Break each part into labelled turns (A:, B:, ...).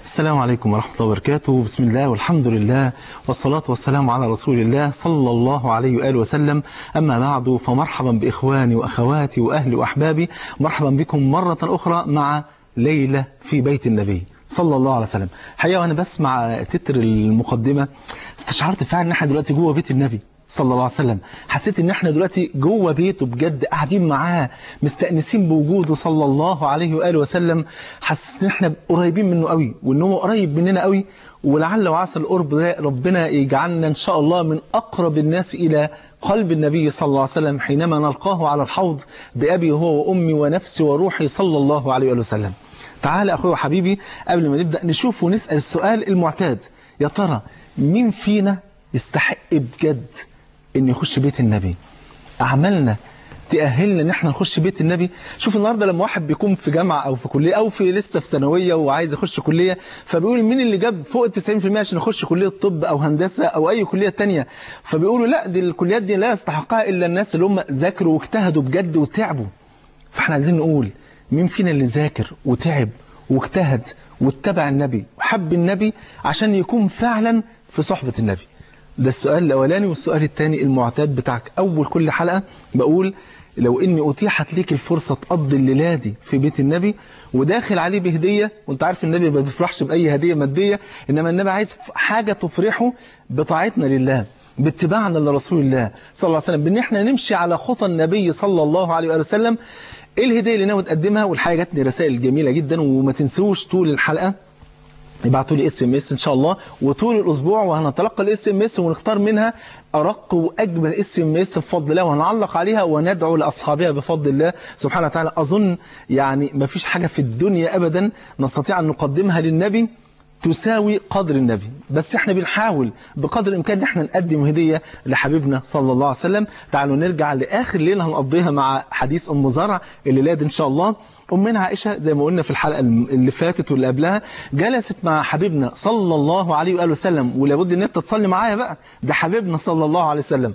A: السلام عليكم ورحمة الله وبركاته بسم الله والحمد لله والصلاة والسلام على رسول الله صلى الله عليه وآله وسلم أما بعد فمرحبا بإخواني وأخواتي وأهلي وأحبابي مرحبا بكم مرة أخرى مع ليلة في بيت النبي صلى الله عليه وسلم حقيقة وأنا بسمع تتر المقدمة استشعرت فعلا ان احنا دلوقتي جوه بيت النبي صلى الله عليه وسلم حسيت ان احنا دلوقتي جوه بيته بجد قاعدين معاه مستأنسين بوجوده صلى الله عليه وآله وسلم حسيت ان احنا قريبين منه قوي وان هو قريب مننا قوي ولعل وعسى القرب ده ربنا يجعلنا ان شاء الله من اقرب الناس الى قلب النبي صلى الله عليه وسلم حينما نلقاه على الحوض بأبي هو وأمي ونفسي وروحي صلى الله عليه وآله وسلم تعال أخوي وحبيبي قبل ما نبدأ نشوف ونسأل السؤال المعتاد يا ترى مين فينا يستحق بجد ان يخش بيت النبي أعمالنا تأهلنا ان احنا نخش بيت النبي شوف النهارده لما واحد بيكون في جامعة او في كلية او في لسه في ثانوية وعايز يخش كلية فبيقول مين اللي جاب فوق ال 90% عشان يخش كلية طب او هندسة او اي كلية تانية فبيقولوا لا دي الكليات دي لا يستحقها الا الناس اللي هم ذاكروا واجتهدوا بجد وتعبوا فاحنا عايزين نقول مين فينا اللي ذاكر وتعب واجتهد واتبع النبي وحب النبي عشان يكون فعلا في صحبة النبي ده السؤال الأولاني والسؤال الثاني المعتاد بتاعك أول كل حلقة بقول لو إني أتيحت ليك الفرصة تقضي الليلة دي في بيت النبي وداخل عليه بهدية وانت عارف النبي ما بيفرحش بأي هدية مادية إنما النبي عايز حاجة تفرحه بطاعتنا لله باتباعنا لرسول الله صلى الله عليه وسلم بان احنا نمشي على خطى النبي صلى الله عليه وآله وسلم ايه الهديه اللي ناوي تقدمها والحقيقه جاتني رسائل جميله جدا وما تنسوش طول الحلقه ابعتوا لي اس ام اس ان شاء الله وطول الاسبوع وهنتلقى الاس ام اس ونختار منها ارق واجمل اس ام اس بفضل الله وهنعلق عليها وندعو لاصحابها بفضل الله سبحانه وتعالى اظن يعني ما فيش حاجه في الدنيا ابدا نستطيع ان نقدمها للنبي تساوي قدر النبي بس احنا بنحاول بقدر الامكان ان احنا نقدم هديه لحبيبنا صلى الله عليه وسلم تعالوا نرجع لاخر ليله هنقضيها مع حديث ام زرع الليله دي ان شاء الله امنا عائشه زي ما قلنا في الحلقه اللي فاتت واللي قبلها جلست مع حبيبنا صلى الله عليه واله وسلم ولابد ان انت تصلي معايا بقى ده حبيبنا صلى الله عليه وسلم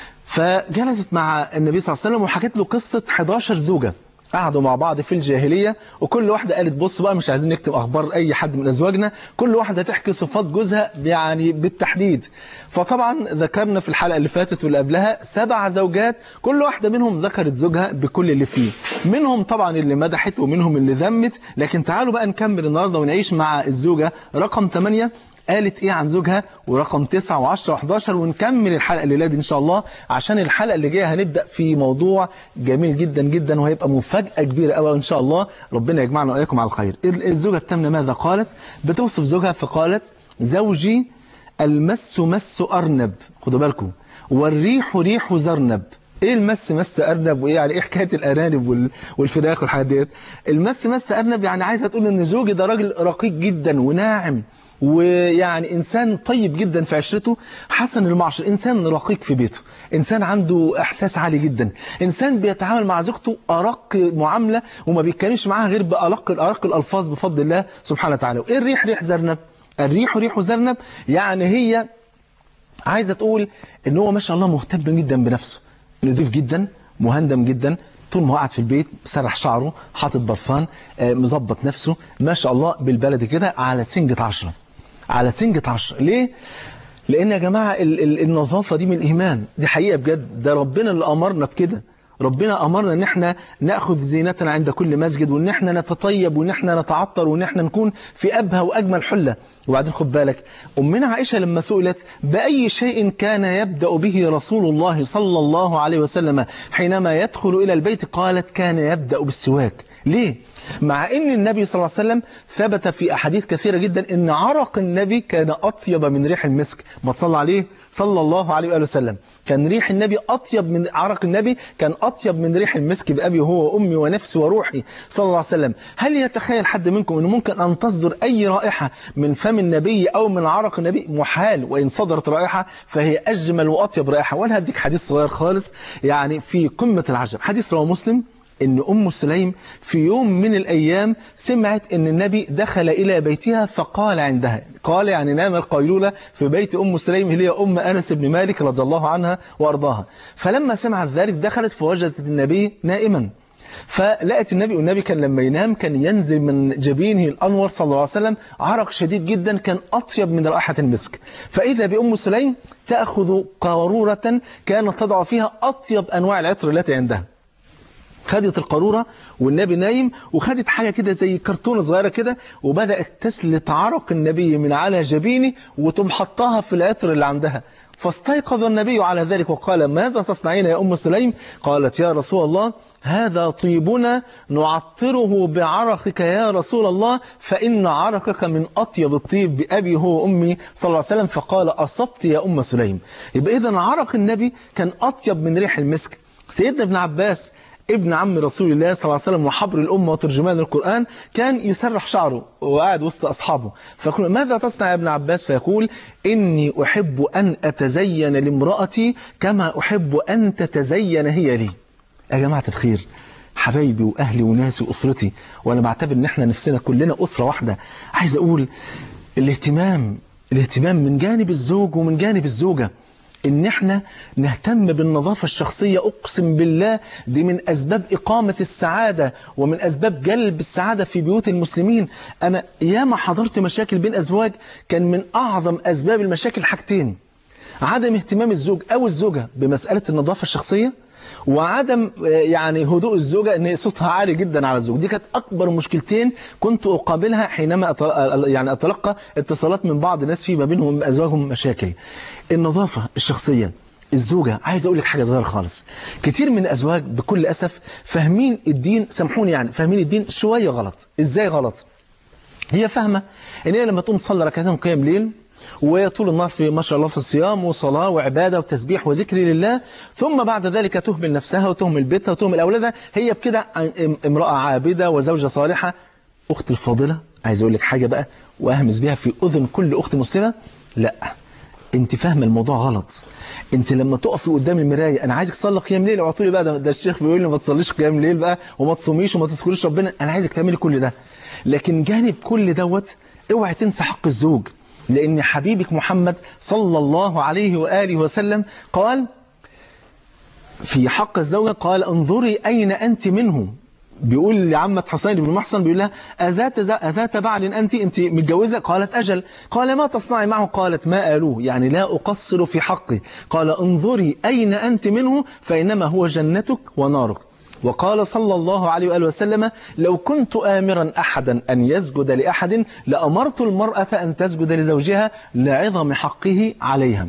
A: فجلست مع النبي صلى الله عليه وسلم وحكت له قصه 11 زوجه قعدوا مع بعض في الجاهلية وكل واحدة قالت بص بقى مش عايزين نكتب أخبار أي حد من أزواجنا كل واحدة تحكي صفات جوزها يعني بالتحديد فطبعا ذكرنا في الحلقة اللي فاتت واللي قبلها سبع زوجات كل واحدة منهم ذكرت زوجها بكل اللي فيه منهم طبعا اللي مدحت ومنهم اللي ذمت لكن تعالوا بقى نكمل النهاردة ونعيش مع الزوجة رقم 8 قالت ايه عن زوجها ورقم 9 و10 و11 ونكمل الحلقة الليلة دي ان شاء الله عشان الحلقة اللي جاية هنبدأ في موضوع جميل جدا جدا وهيبقى مفاجأة كبيرة قوي ان شاء الله ربنا يجمعنا واياكم على الخير الزوجة الثامنة ماذا قالت بتوصف زوجها فقالت زوجي المس مس أرنب خدوا بالكم والريح ريح زرنب ايه المس مس ارنب وايه يعني ايه حكايه الارانب والفراخ والحاجات ديت المس مس ارنب يعني عايزه تقول ان زوجي ده راجل رقيق جدا وناعم ويعني إنسان طيب جدا في عشرته حسن المعشر إنسان رقيق في بيته إنسان عنده إحساس عالي جدا إنسان بيتعامل مع زوجته أرق معاملة وما بيتكلمش معاها غير بأرق أرق الألفاظ بفضل الله سبحانه وتعالى إيه الريح ريح زرنب الريح ريح زرنب يعني هي عايزة تقول إن هو ما شاء الله مهتم جدا بنفسه نضيف جدا مهندم جدا طول ما هو قاعد في البيت سرح شعره حاطط برفان مظبط نفسه ما شاء الله بالبلدي كده على سنجة عشرة على سنجة عشرة ليه؟ لأن يا جماعة ال ال النظافة دي من الإيمان دي حقيقة بجد ده ربنا اللي أمرنا بكده ربنا أمرنا ان احنا نأخذ زينتنا عند كل مسجد وان احنا نتطيب وان احنا نتعطر وان احنا نكون في أبهى وأجمل حلة وبعدين خد بالك أمنا عائشة لما سئلت بأي شيء كان يبدأ به رسول الله صلى الله عليه وسلم حينما يدخل إلى البيت قالت كان يبدأ بالسواك ليه؟ مع ان النبي صلى الله عليه وسلم ثبت في احاديث كثيره جدا ان عرق النبي كان اطيب من ريح المسك ما تصلى عليه صلى الله عليه واله وسلم كان ريح النبي اطيب من عرق النبي كان اطيب من ريح المسك بابي هو وامي ونفسي وروحي صلى الله عليه وسلم هل يتخيل حد منكم انه ممكن ان تصدر اي رائحه من فم النبي او من عرق النبي محال وان صدرت رائحه فهي اجمل واطيب رائحه وانا هديك حديث صغير خالص يعني في قمه العجب حديث رواه مسلم ان ام سليم في يوم من الايام سمعت ان النبي دخل الى بيتها فقال عندها قال يعني نام القيلولة في بيت ام سليم اللي هي ام انس بن مالك رضي الله عنها وارضاها فلما سمعت ذلك دخلت فوجدت النبي نائما فلقت النبي والنبي كان لما ينام كان ينزل من جبينه الأنور صلى الله عليه وسلم عرق شديد جدا كان أطيب من رائحة المسك فإذا بأم سليم تأخذ قارورة كانت تضع فيها أطيب أنواع العطر التي عندها خدت القارورة والنبي نايم وخدت حاجة كده زي كرتونة صغيرة كده وبدأت تسلت عرق النبي من على جبينه وتم حطها في العطر اللي عندها فاستيقظ النبي على ذلك وقال ماذا تصنعين يا أم سليم قالت يا رسول الله هذا طيبنا نعطره بعرقك يا رسول الله فإن عرقك من أطيب الطيب بأبي هو وأمي صلى الله عليه وسلم فقال أصبت يا أم سليم يبقى إذا عرق النبي كان أطيب من ريح المسك سيدنا ابن عباس ابن عم رسول الله صلى الله عليه وسلم وحبر الأمة وترجمان القرآن كان يسرح شعره وقاعد وسط أصحابه فيقول ماذا تصنع يا ابن عباس فيقول إني أحب أن أتزين لامرأتي كما أحب أن تتزين هي لي يا جماعة الخير حبايبي وأهلي وناسي وأسرتي وأنا بعتبر إن إحنا نفسنا كلنا أسرة واحدة عايز أقول الاهتمام الاهتمام من جانب الزوج ومن جانب الزوجة ان احنا نهتم بالنظافة الشخصية اقسم بالله دي من اسباب اقامة السعادة ومن اسباب جلب السعادة في بيوت المسلمين انا ياما حضرت مشاكل بين ازواج كان من اعظم اسباب المشاكل حاجتين عدم اهتمام الزوج او الزوجة بمسألة النظافة الشخصية وعدم يعني هدوء الزوجة ان صوتها عالي جدا على الزوج دي كانت اكبر مشكلتين كنت اقابلها حينما أتلقى يعني اتلقى اتصالات من بعض الناس في ما بينهم ازواجهم مشاكل النظافة الشخصية الزوجة عايز اقول لك حاجة صغيرة خالص كتير من الازواج بكل اسف فاهمين الدين سامحوني يعني فاهمين الدين شوية غلط ازاي غلط هي فاهمة ان هي لما تقوم تصلي ركعتين قيام ليل وطول النهار في ما شاء الله في الصيام وصلاة وعبادة وتسبيح وذكر لله ثم بعد ذلك تهمل نفسها وتهمل بيتها وتهمل أولادها هي بكده امرأة عابدة وزوجة صالحة أخت الفاضلة عايز أقول لك حاجة بقى وأهمس بها في أذن كل أخت مسلمة لا انت فاهمه الموضوع غلط انت لما تقفي قدام المرايه انا عايزك تصلي قيام ليل اوعوا لي بقى ده, ده الشيخ بيقول لي ما تصليش قيام ليل بقى وما تصوميش وما تذكريش ربنا انا عايزك تعملي كل ده لكن جانب كل دوت اوعي تنسى حق الزوج لأن حبيبك محمد صلى الله عليه وآله وسلم قال في حق الزوجة قال انظري أين أنت منه بيقول لعمة حسين بن محصن بيقول لها أذات, أذات بعل أنت أنت متجوزة قالت أجل قال ما تصنعي معه قالت ما آلوه يعني لا أقصر في حقي قال انظري أين أنت منه فإنما هو جنتك ونارك وقال صلى الله عليه وآله وسلم لو كنت آمرا أحدا أن يسجد لأحد لأمرت المرأة أن تسجد لزوجها لعظم حقه عليها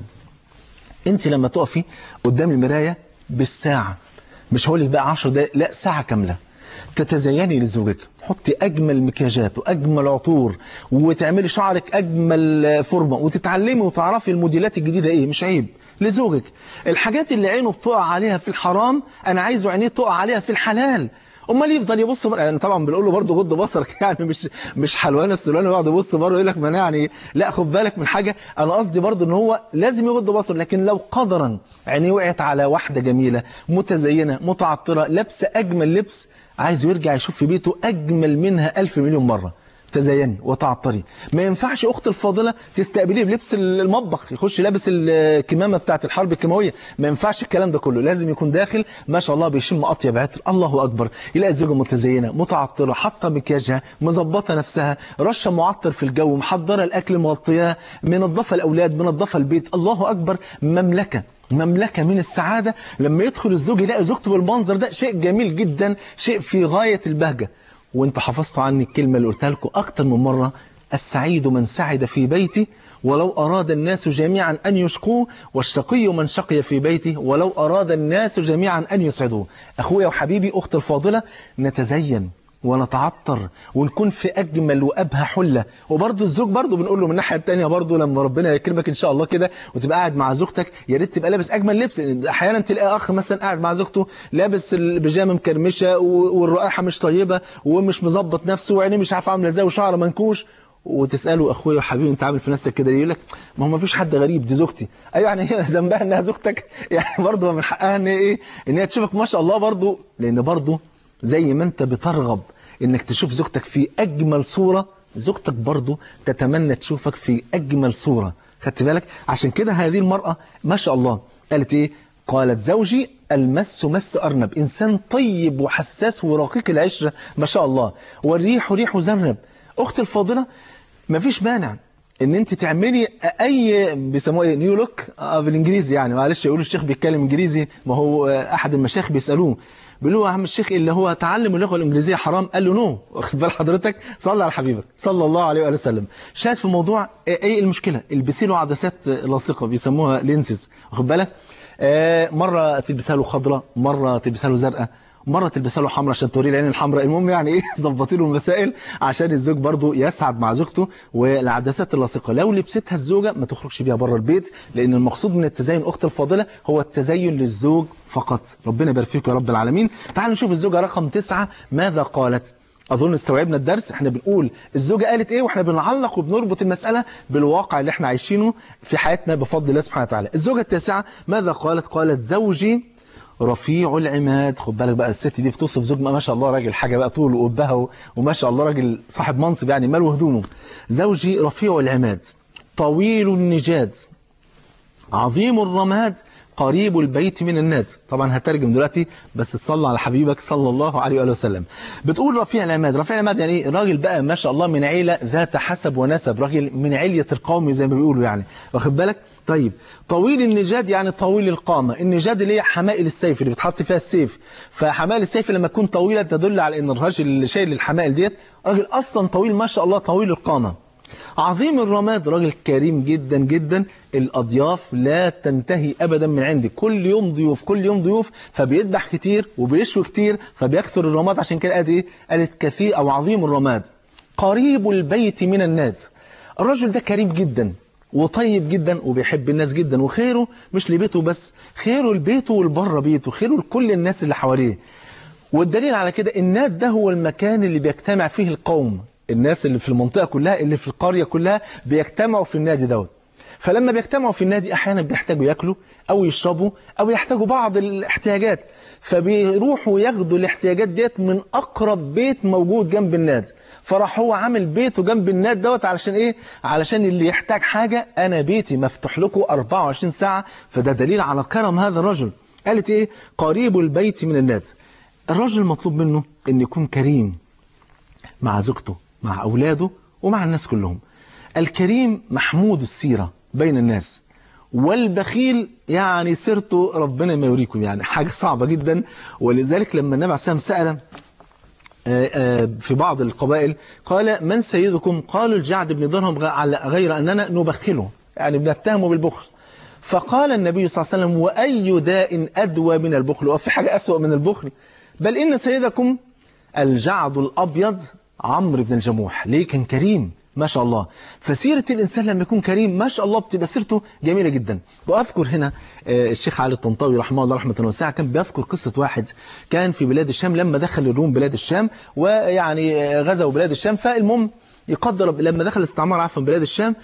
A: أنت لما تقفي قدام المراية بالساعة مش هقول لك بقى 10 دقائق لا ساعة كاملة تتزيني لزوجك تحطي أجمل مكياجات وأجمل عطور وتعملي شعرك أجمل فورمة وتتعلمي وتعرفي الموديلات الجديدة إيه مش عيب لزوجك الحاجات اللي عينه بتقع عليها في الحرام أنا عايزه عينيه تقع عليها في الحلال امال يفضل يبص يعني طبعا بنقول له برضه غض بصرك يعني مش مش حلوانه في سلوانه يقعد يبص بره يقول لك ما انا يعني لا خد بالك من حاجه انا قصدي برضه ان هو لازم يغض بصره لكن لو قدرا عينيه وقعت على واحده جميله متزينه متعطره لابسه اجمل لبس عايز يرجع يشوف في بيته اجمل منها ألف مليون مره تزيني وتعطري ما ينفعش أخت الفاضلة تستقبليه بلبس المطبخ يخش لابس الكمامة بتاعت الحرب الكيماوية ما ينفعش الكلام ده كله لازم يكون داخل ما شاء الله بيشم أطيب عطر الله أكبر يلاقي الزوجة متزينة متعطرة حاطة مكياجها مظبطة نفسها رشة معطر في الجو محضرة الأكل مغطياه منظفة الأولاد منظفة البيت الله أكبر مملكة مملكة من السعادة لما يدخل الزوج يلاقي زوجته بالمنظر ده شيء جميل جدا شيء في غاية البهجة وانتوا حفظتوا عني الكلمة اللي قلتها لكم أكتر من مرة السعيد من سعد في بيته ولو أراد الناس جميعا أن يشقوه والشقي من شقي في بيته ولو أراد الناس جميعا أن يسعدوه أخويا وحبيبي أخت الفاضلة نتزين ونتعطر ونكون في أجمل وأبهى حلة وبرضه الزوج برضه بنقول له من الناحية التانية برضه لما ربنا يكرمك إن شاء الله كده وتبقى قاعد مع زوجتك يا ريت تبقى لابس أجمل لبس أحيانا تلاقي أخ مثلا قاعد مع زوجته لابس البيجامة مكرمشة والرائحة مش طيبة ومش مظبط نفسه وعينيه مش عارف عاملة ازاي وشعره منكوش وتساله اخويا وحبيبي انت عامل في نفسك كده ليه يقول لك ما هو ما فيش حد غريب دي زوجتي ايوه يعني هي ذنبها انها زوجتك يعني برضه من حقها ان ايه ان هي تشوفك ما شاء الله برضه لان برضه زي ما انت بترغب انك تشوف زوجتك في اجمل صورة زوجتك برضو تتمنى تشوفك في اجمل صورة خدت بالك عشان كده هذه المرأة ما شاء الله قالت ايه قالت زوجي المس مس أرنب إنسان طيب وحساس ورقيق العشرة ما شاء الله والريح ريح زرنب أختي الفاضلة ما فيش مانع ان انت تعملي اي بيسموه ايه نيو لوك آه بالانجليزي يعني معلش يقولوا الشيخ بيتكلم انجليزي ما هو آه احد المشايخ بيسالوه بيقولوا له يا عم الشيخ اللي هو تعلم اللغه الانجليزيه حرام قال له نو واخد بال حضرتك صلى على حبيبك صلى الله عليه واله وسلم شاهد في الموضوع ايه المشكله البسي له عدسات لاصقه بيسموها لينسز واخد بالك آه مره تلبسها له خضراء مره تلبسها له زرقاء مرة تلبسها له حمراء عشان توريه العين الحمراء المهم يعني ايه ظبطي له المسائل عشان الزوج برضه يسعد مع زوجته والعدسات اللاصقه لو لبستها الزوجه ما تخرجش بيها بره البيت لان المقصود من التزين اخت الفاضله هو التزين للزوج فقط ربنا يبارك فيك يا رب العالمين تعالوا نشوف الزوجه رقم تسعة ماذا قالت أظن استوعبنا الدرس احنا بنقول الزوجة قالت ايه واحنا بنعلق وبنربط المسألة بالواقع اللي احنا عايشينه في حياتنا بفضل الله سبحانه وتعالى الزوجة التاسعة ماذا قالت قالت زوجي رفيع العماد خد بالك بقى الست دي بتوصف زوج ما شاء الله راجل حاجة بقى طول وقبها وما شاء الله راجل صاحب منصب يعني مال وهدومه زوجي رفيع العماد طويل النجاد عظيم الرماد قريب البيت من الناد طبعا هترجم دلوقتي بس تصلى على حبيبك صلى الله عليه وآله وسلم بتقول رفيع العماد رفيع العماد يعني ايه راجل بقى ما شاء الله من عيلة ذات حسب ونسب راجل من علية القوم زي ما بيقولوا يعني واخد بالك طيب طويل النجاد يعني طويل القامة النجاد اللي هي حمائل السيف اللي بتحط فيها السيف فحمائل السيف لما تكون طويلة تدل على ان الراجل اللي شايل الحمائل ديت راجل اصلا طويل ما شاء الله طويل القامة عظيم الرماد راجل كريم جدا جدا الأضياف لا تنتهي أبدا من عندي كل يوم ضيوف كل يوم ضيوف فبيذبح كتير وبيشوي كتير فبيكثر الرماد عشان كده قالت إيه قالت كثير أو عظيم الرماد قريب البيت من الناد الرجل ده كريم جدا وطيب جدا وبيحب الناس جدا وخيره مش لبيته بس خيره لبيته والبره بيته خيره لكل الناس اللي حواليه والدليل على كده الناد ده هو المكان اللي بيجتمع فيه القوم الناس اللي في المنطقة كلها اللي في القرية كلها بيجتمعوا في النادي دوت فلما بيجتمعوا في النادي أحيانا بيحتاجوا يأكلوا أو يشربوا أو يحتاجوا بعض الاحتياجات فبيروحوا ياخدوا الاحتياجات ديت من أقرب بيت موجود جنب النادي فراح هو عامل بيته جنب النادي دوت علشان إيه؟ علشان اللي يحتاج حاجة أنا بيتي مفتوح لكم 24 ساعة فده دليل على كرم هذا الرجل قالت إيه؟ قريب البيت من النادي الرجل مطلوب منه أن يكون كريم مع زوجته مع أولاده ومع الناس كلهم الكريم محمود السيرة بين الناس والبخيل يعني سيرته ربنا ما يوريكم يعني حاجة صعبة جدا ولذلك لما النبي عليه السلام سأل في بعض القبائل قال من سيدكم قالوا الجعد بن درهم غير أننا نبخله يعني بنتهمه بالبخل فقال النبي صلى الله عليه وسلم وأي داء أدوى من البخل وفي حاجة أسوأ من البخل بل إن سيدكم الجعد الأبيض عمرو بن الجموح ليه كان كريم ما شاء الله فسيرة الإنسان لما يكون كريم ما شاء الله بتبقى سيرته جميلة جدا وأذكر هنا الشيخ علي الطنطاوي رحمه الله رحمة واسعة كان بيذكر قصة واحد كان في بلاد الشام لما دخل الروم بلاد الشام ويعني غزوا بلاد الشام فالمهم يقدر لما دخل الاستعمار عفوا بلاد الشام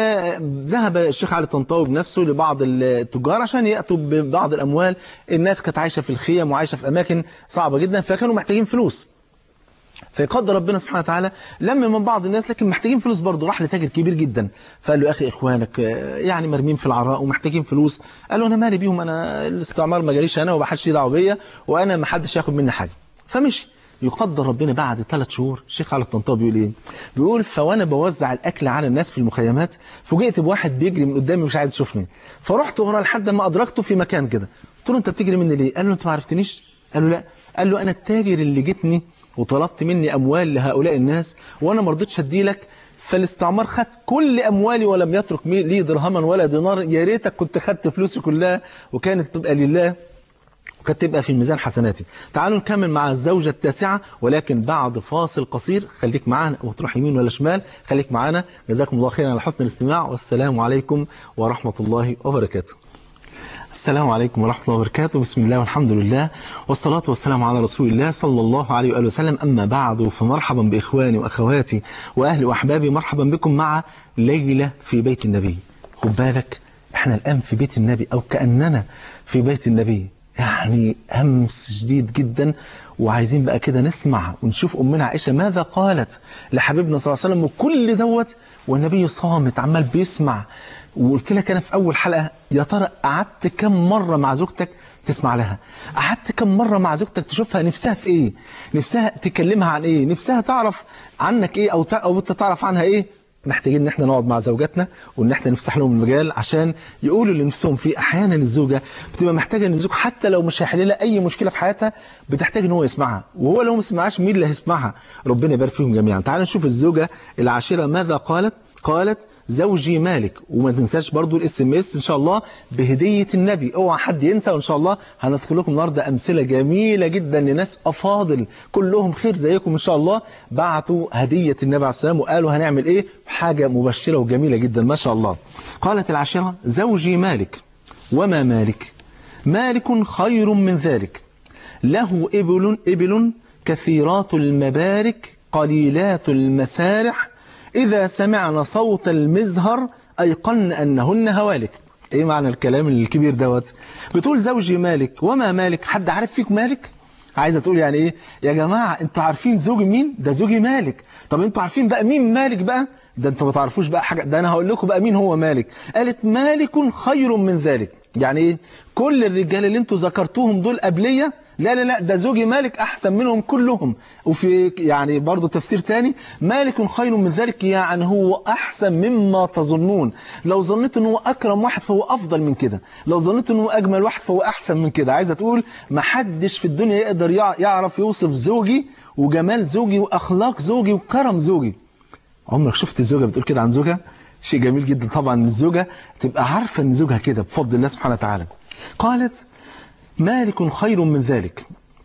A: وذهب الشيخ علي الطنطاوي بنفسه لبعض التجار عشان يأتوا ببعض الأموال الناس كانت عايشة في الخيم وعايشة في أماكن صعبة جدا فكانوا محتاجين فلوس فيقدر ربنا سبحانه وتعالى لم من بعض الناس لكن محتاجين فلوس برضه راح لتاجر كبير جدا فقال له يا أخي إخوانك يعني مرمين في العراء ومحتاجين فلوس قال له أنا مالي بيهم أنا الاستعمار ما جاليش أنا وما حدش دعوه بيا وأنا ما حدش ياخد مني حاجة فمشي يقدر ربنا بعد ثلاث شهور الشيخ علي الطنطاوي بيقول ايه بيقول فوانا بوزع الاكل على الناس في المخيمات فوجئت بواحد بيجري من قدامي مش عايز يشوفني فرحت وراه لحد ما ادركته في مكان كده قلت له انت بتجري مني ليه قال له انت ما عرفتنيش قال له لا قال له انا التاجر اللي جيتني وطلبت مني اموال لهؤلاء الناس وانا ما رضيتش ادي لك فالاستعمار خد كل اموالي ولم يترك لي درهما ولا دينار يا ريتك كنت خدت فلوسي كلها وكانت تبقى لله وكانت تبقى في الميزان حسناتي تعالوا نكمل مع الزوجة التاسعة ولكن بعد فاصل قصير خليك معانا وتروح يمين ولا شمال خليك معانا جزاكم الله خيرا على حسن الاستماع والسلام عليكم ورحمة الله وبركاته السلام عليكم ورحمة الله وبركاته بسم الله والحمد لله والصلاة والسلام على رسول الله صلى الله عليه وآله وسلم أما بعد فمرحبا بإخواني وأخواتي وأهلي وأحبابي مرحبا بكم مع ليلة في بيت النبي خد بالك احنا الآن في بيت النبي أو كأننا في بيت النبي يعني همس شديد جدا وعايزين بقى كده نسمع ونشوف أمنا عائشة ماذا قالت لحبيبنا صلى الله عليه وسلم وكل دوت والنبي صامت عمال بيسمع وقلت لك أنا في أول حلقة يا ترى قعدت كم مرة مع زوجتك تسمع لها قعدت كم مرة مع زوجتك تشوفها نفسها في ايه نفسها تكلمها عن ايه نفسها تعرف عنك ايه او, أو انت تعرف عنها ايه محتاجين ان احنا نقعد مع زوجاتنا وان احنا نفسح لهم المجال عشان يقولوا اللي نفسهم فيه احيانا الزوجه بتبقى محتاجه ان الزوج حتى لو مش هيحل لها اي مشكله في حياتها بتحتاج ان هو يسمعها وهو لو ما سمعهاش مين اللي هيسمعها ربنا يبارك فيهم جميعا تعال نشوف الزوجه العاشره ماذا قالت قالت زوجي مالك وما تنساش برضو الاس ام اس ان شاء الله بهديه النبي اوعى حد ينسى وان شاء الله هنذكر لكم النهارده امثله جميله جدا لناس افاضل كلهم خير زيكم ان شاء الله بعتوا هديه النبي عليه السلام وقالوا هنعمل ايه حاجه مبشره وجميله جدا ما شاء الله قالت العاشره زوجي مالك وما مالك مالك خير من ذلك له ابل ابل كثيرات المبارك قليلات المسارح إذا سمعن صوت المزهر أيقن أنهن هوالك إيه معنى الكلام الكبير دوت بتقول زوجي مالك وما مالك حد عارف فيك مالك عايزة تقول يعني إيه يا جماعة أنتوا عارفين زوجي مين ده زوجي مالك طب أنتوا عارفين بقى مين مالك بقى ده أنتوا ما تعرفوش بقى حاجة ده أنا هقول لكم بقى مين هو مالك قالت مالك خير من ذلك يعني إيه كل الرجال اللي أنتوا ذكرتوهم دول قبليه لا لا لا ده زوجي مالك أحسن منهم كلهم وفي يعني برضو تفسير تاني مالك خير من ذلك يعني هو أحسن مما تظنون لو ظنيت أنه أكرم واحد فهو أفضل من كده لو ظنيت أنه أجمل واحد فهو أحسن من كده عايزة تقول ما حدش في الدنيا يقدر يعرف يوصف زوجي وجمال زوجي وأخلاق زوجي وكرم زوجي عمرك شفت زوجة بتقول كده عن زوجها شيء جميل جدا طبعا ان الزوجة تبقى عارفة ان زوجها كده بفضل الله سبحانه وتعالى قالت مالك خير من ذلك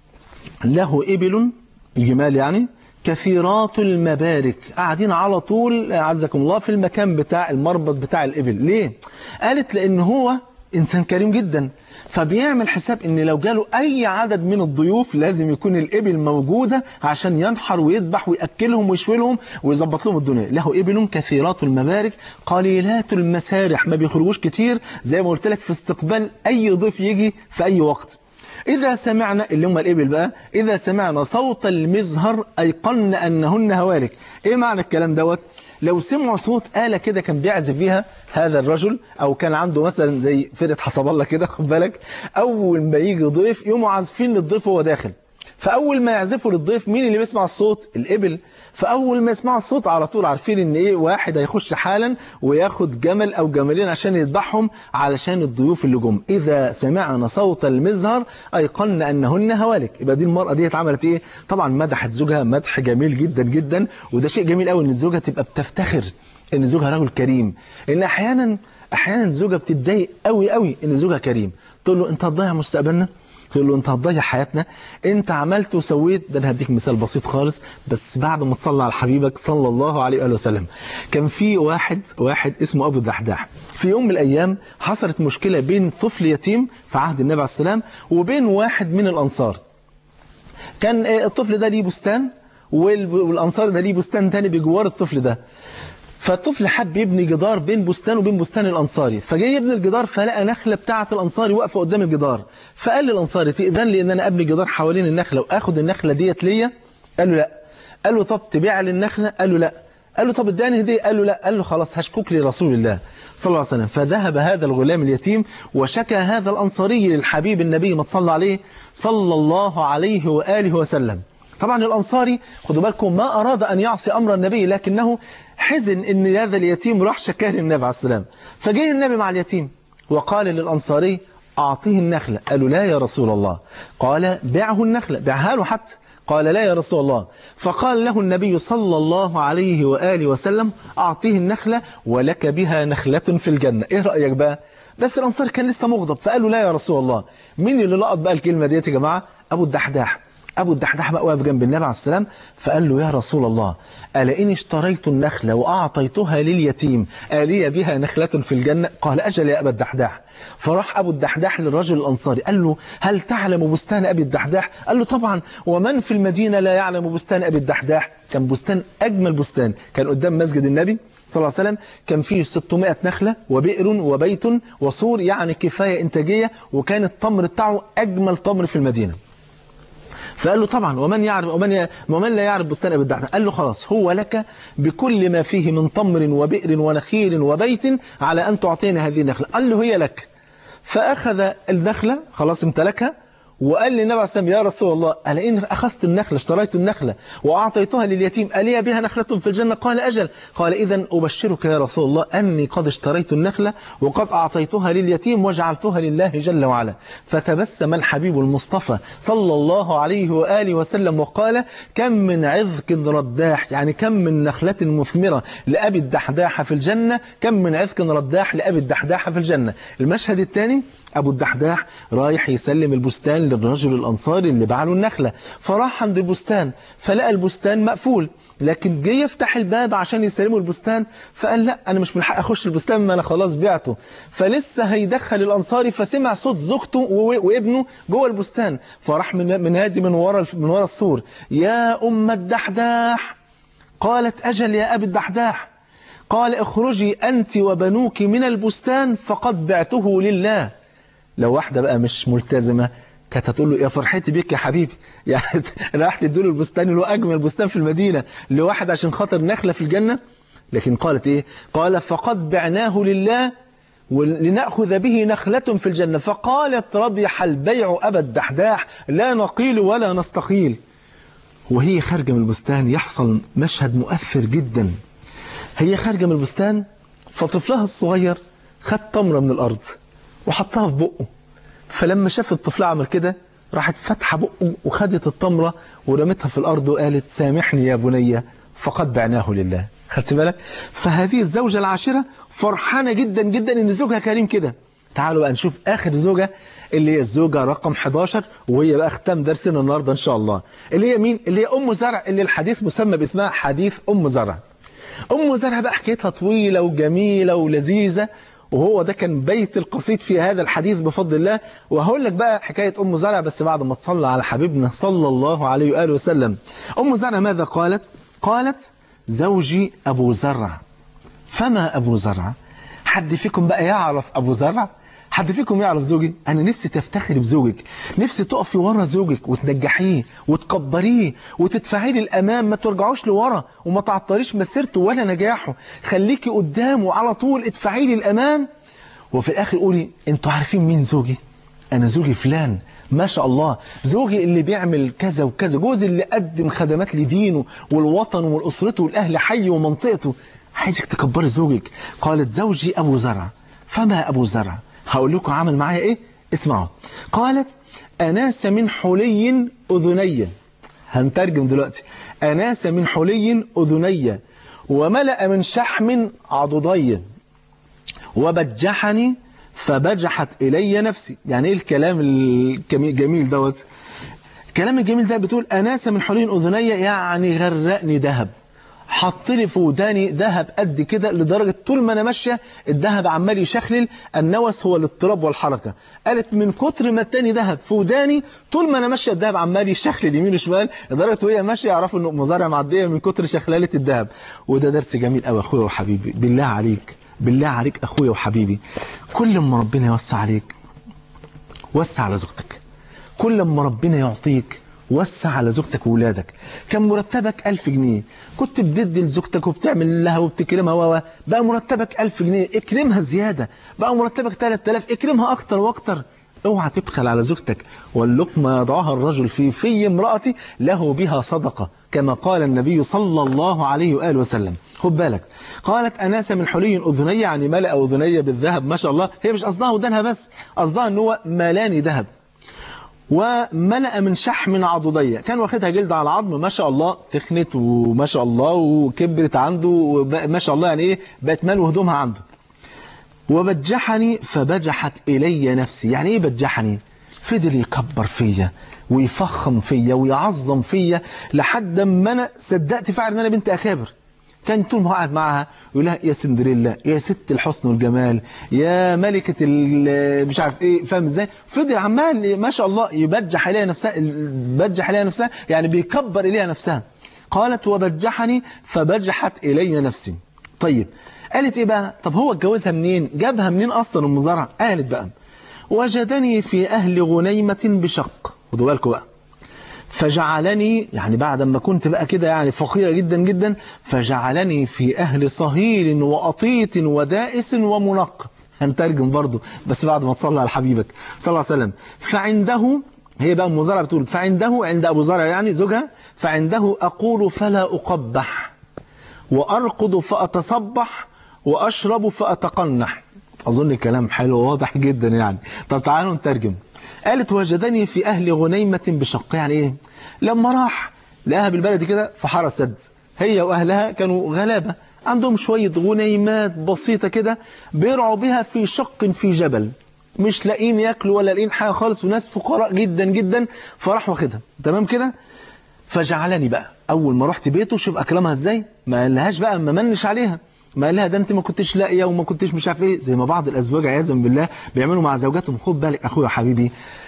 A: له إبل الجمال يعني كثيرات المبارك قاعدين على طول عزكم الله في المكان بتاع المربط بتاع الإبل ليه؟ قالت لأن هو إنسان كريم جدا فبيعمل حساب ان لو جاله اي عدد من الضيوف لازم يكون الابل موجودة عشان ينحر ويذبح ويأكلهم ويشوي لهم ويظبط لهم الدنيا له ابل كثيرات المبارك قليلات المسارح ما بيخرجوش كتير زي ما قلت لك في استقبال اي ضيف يجي في اي وقت إذا سمعنا اللي هم الإبل بقى إذا سمعنا صوت المزهر أيقن أنهن هوالك إيه معنى الكلام دوت لو سمعوا صوت آلة كده كان بيعزف بيها هذا الرجل أو كان عنده مثلا زي فرقة حسب الله كده خد بالك أول ما يجي ضيف يقوموا عازفين للضيف وهو داخل فأول ما يعزفوا للضيف مين اللي بيسمع الصوت الإبل فأول ما يسمعوا الصوت على طول عارفين إن إيه واحد هيخش حالا وياخد جمل أو جملين عشان يذبحهم علشان الضيوف اللي جم إذا سمعنا صوت المزهر أيقن أنهن هوالك يبقى دي المرأة دي اتعملت إيه طبعا مدحت زوجها مدح جميل جدا جدا وده شيء جميل قوي إن الزوجة تبقى بتفتخر إن زوجها رجل كريم إن أحيانا أحيانا الزوجة بتتضايق قوي قوي إن زوجها كريم تقول له أنت هتضيع مستقبلنا تقول له انت هتضيع حياتنا انت عملت وسويت ده انا هديك مثال بسيط خالص بس بعد ما تصلي على حبيبك صلى الله عليه واله وسلم كان في واحد واحد اسمه ابو الدحداح في يوم من الايام حصلت مشكله بين طفل يتيم في عهد النبي عليه السلام وبين واحد من الانصار كان الطفل ده ليه بستان والانصار ده ليه بستان تاني بجوار الطفل ده فالطفل حب يبني جدار بين بستان وبين بستان الأنصاري فجاي يبني الجدار فلقى نخلة بتاعة الأنصاري واقفة قدام الجدار فقال للأنصاري تأذن لي إن أنا أبني جدار حوالين النخلة وآخد النخلة ديت ليا قال له لا قال له طب تبيع لي النخلة قال له لا قال له طب اداني هديه قال له لا قال له خلاص هشكوك لرسول الله صلى الله عليه وسلم فذهب هذا الغلام اليتيم وشكى هذا الأنصاري للحبيب النبي ما تصلى عليه صلى الله عليه وآله وسلم طبعا الأنصاري خدوا بالكم ما أراد أن يعصي أمر النبي لكنه حزن ان هذا اليتيم راح شكاه للنبي عليه السلام فجاء النبي مع اليتيم وقال للأنصاري أعطيه النخلة قالوا لا يا رسول الله قال بيعه النخلة بيعها له حتى قال لا يا رسول الله فقال له النبي صلى الله عليه وآله وسلم أعطيه النخلة ولك بها نخلة في الجنة إيه رأيك بقى بس الأنصار كان لسه مغضب فقال له لا يا رسول الله مين اللي لقط بقى الكلمة ديت يا جماعة أبو الدحداح أبو الدحداح بقى واقف جنب النبي عليه السلام فقال له يا رسول الله ألا إن اشتريت النخلة وأعطيتها لليتيم آلي بها نخلة في الجنة قال أجل يا أبا الدحداح فراح أبو الدحداح للرجل الأنصاري قال له هل تعلم بستان أبي الدحداح قال له طبعا ومن في المدينة لا يعلم بستان أبي الدحداح كان بستان أجمل بستان كان قدام مسجد النبي صلى الله عليه وسلم كان فيه 600 نخلة وبئر وبيت وسور يعني كفاية إنتاجية وكان التمر بتاعه أجمل تمر في المدينة فقال له طبعا ومن يعرف ومن ومن لا يعرف بستان ابي الدحداح قال له خلاص هو لك بكل ما فيه من تمر وبئر ونخيل وبيت على ان تعطينا هذه النخله قال له هي لك فأخذ النخلة خلاص امتلكها وقال للنبي عليه السلام يا رسول الله أنا إن أخذت النخلة اشتريت النخلة وأعطيتها لليتيم ألي بها نخلة في الجنة قال أجل قال إذا أبشرك يا رسول الله أني قد اشتريت النخلة وقد أعطيتها لليتيم وجعلتها لله جل وعلا فتبسم الحبيب المصطفى صلى الله عليه وآله وسلم وقال كم من عذق رداح يعني كم من نخلة مثمرة لأبي الدحداح في الجنة كم من عذق رداح لأبي الدحداح في الجنة المشهد الثاني أبو الدحداح رايح يسلم البستان للرجل الأنصاري اللي باع له النخلة فراح عند البستان فلقى البستان مقفول لكن جه يفتح الباب عشان يسلموا البستان فقال لا أنا مش من حق أخش البستان ما أنا خلاص بعته فلسه هيدخل الأنصاري فسمع صوت زوجته وابنه جوه البستان فراح من من هادي من ورا من ورا السور يا أم الدحداح قالت أجل يا أبي الدحداح قال اخرجي أنت وبنوك من البستان فقد بعته لله لو واحدة بقى مش ملتزمة كانت هتقول له يا فرحتي بيك يا حبيبي يعني راح تديله البستان اللي هو أجمل بستان في المدينة لواحد عشان خاطر نخلة في الجنة لكن قالت إيه قال فقد بعناه لله ولنأخذ به نخلة في الجنة فقالت ربح البيع أبا الدحداح لا نقيل ولا نستقيل وهي خارجة من البستان يحصل مشهد مؤثر جدا هي خارجة من البستان فطفلها الصغير خد تمرة من الأرض وحطها في بقه فلما شاف الطفل عمل كده راحت فاتحه بقه وخدت التمرة ورمتها في الأرض وقالت سامحني يا بني فقد بعناه لله خدت بالك فهذه الزوجة العاشرة فرحانة جدا جدا ان زوجها كريم كده تعالوا بقى نشوف آخر زوجة اللي هي الزوجة رقم 11 وهي بقى ختام درسنا النهاردة إن شاء الله اللي هي مين؟ اللي هي أم زرع اللي الحديث مسمى باسمها حديث أم زرع أم زرع بقى حكايتها طويلة وجميلة ولذيذة وهو ده كان بيت القصيد في هذا الحديث بفضل الله وهقول لك بقى حكاية أم زرع بس بعد ما تصلى على حبيبنا صلى الله عليه وآله وسلم أم زرع ماذا قالت؟ قالت زوجي أبو زرع فما أبو زرع حد فيكم بقى يعرف أبو زرع حد فيكم يعرف زوجي أنا نفسي تفتخري بزوجك نفسي تقفي ورا زوجك وتنجحيه وتكبريه وتدفعيه للأمام ما ترجعوش لورا وما تعطليش مسيرته ولا نجاحه خليكي قدامه على طول ادفعيه للأمام وفي الآخر قولي انتوا عارفين مين زوجي أنا زوجي فلان ما شاء الله زوجي اللي بيعمل كذا وكذا جوزي اللي قدم خدمات لدينه والوطن والأسرته والأهل حي ومنطقته عايزك تكبري زوجك قالت زوجي أبو زرع فما أبو زرع هقول لكم عمل معايا ايه اسمعوا قالت أناس من حلي أذني هنترجم دلوقتي أناس من حلي أذني وملأ من شحم عضدي وبجحني فبجحت إلي نفسي يعني ايه الكلام الجميل دوت الكلام الجميل ده بتقول أناس من حلي أذني يعني غرقني ذهب حط لي في وداني ذهب قد كده لدرجة طول ما أنا ماشية الذهب عمال يشخلل النوس هو الاضطراب والحركة قالت من كتر ما التاني ذهب في وداني طول ما أنا ماشية الذهب عمال يشخلل يمين وشمال لدرجة وهي ماشية يعرفوا إنه مزارع معدية من كتر شخلالة الذهب وده درس جميل قوي أخويا وحبيبي بالله عليك بالله عليك أخويا وحبيبي كل ما ربنا يوسع عليك وسع على زوجتك كل ما ربنا يعطيك وسع على زوجتك وولادك كان مرتبك ألف جنيه كنت بتدي لزوجتك وبتعمل لها وبتكرمها و بقى مرتبك ألف جنيه اكرمها زيادة بقى مرتبك 3000 اكرمها أكتر وأكتر اوعى تبخل على زوجتك واللقمة يضعها الرجل في في امرأتي له بها صدقة كما قال النبي صلى الله عليه وآله وسلم خد بالك قالت أناس من حلي أذني يعني ملأ أذني بالذهب ما شاء الله هي مش قصدها ودانها بس قصدها أن هو ملاني ذهب وملأ من شحم عضدية كان واخدها جلد على عظم ما شاء الله تخنت وما شاء الله وكبرت عنده ما شاء الله يعني ايه بقت مال وهدومها عنده وبجحني فبجحت إلي نفسي يعني ايه بجحني فضل يكبر فيا ويفخم فيا ويعظم فيا لحد ما انا صدقت فعلا ان انا بنت اكابر كان طول ما قاعد معاها يقول لها يا سندريلا يا ست الحسن والجمال يا ملكة مش عارف ايه فاهم ازاي فضل عمال ما شاء الله يبجح اليها نفسها بجح اليها نفسها يعني بيكبر اليها نفسها قالت وبجحني فبجحت الي نفسي طيب قالت ايه بقى طب هو اتجوزها منين جابها منين اصلا ام زرع قالت بقى وجدني في اهل غنيمة بشق خدوا بالكم بقى فجعلني يعني بعد ما كنت بقى كده يعني فقيرة جدا جدا فجعلني في أهل صهيل وأطيط ودائس ومنق هنترجم برضه بس بعد ما تصلي على حبيبك صلى الله عليه وسلم فعنده هي بقى ام زرع بتقول فعنده عند ابو زرع يعني زوجها فعنده اقول فلا اقبح وارقد فاتصبح واشرب فاتقنح اظن الكلام حلو وواضح جدا يعني طب تعالوا نترجم قالت وجدني في اهل غنيمه بشق يعني ايه لما راح لقاها بالبلد كده في حاره سد هي واهلها كانوا غلابه عندهم شويه غنيمات بسيطه كده بيرعوا بها في شق في جبل مش لاقيين ياكلوا ولا لاقيين حاجه خالص وناس فقراء جدا جدا فراح واخدها تمام كده فجعلني بقى اول ما رحت بيته شوف اكرمها ازاي ما قالهاش بقى ما منش عليها ما قال لها ده انت ما كنتش لاقيه وما كنتش مش عارف ايه زي ما بعض الازواج عياذا بالله بيعملوا مع زوجاتهم خد بالك اخويا حبيبي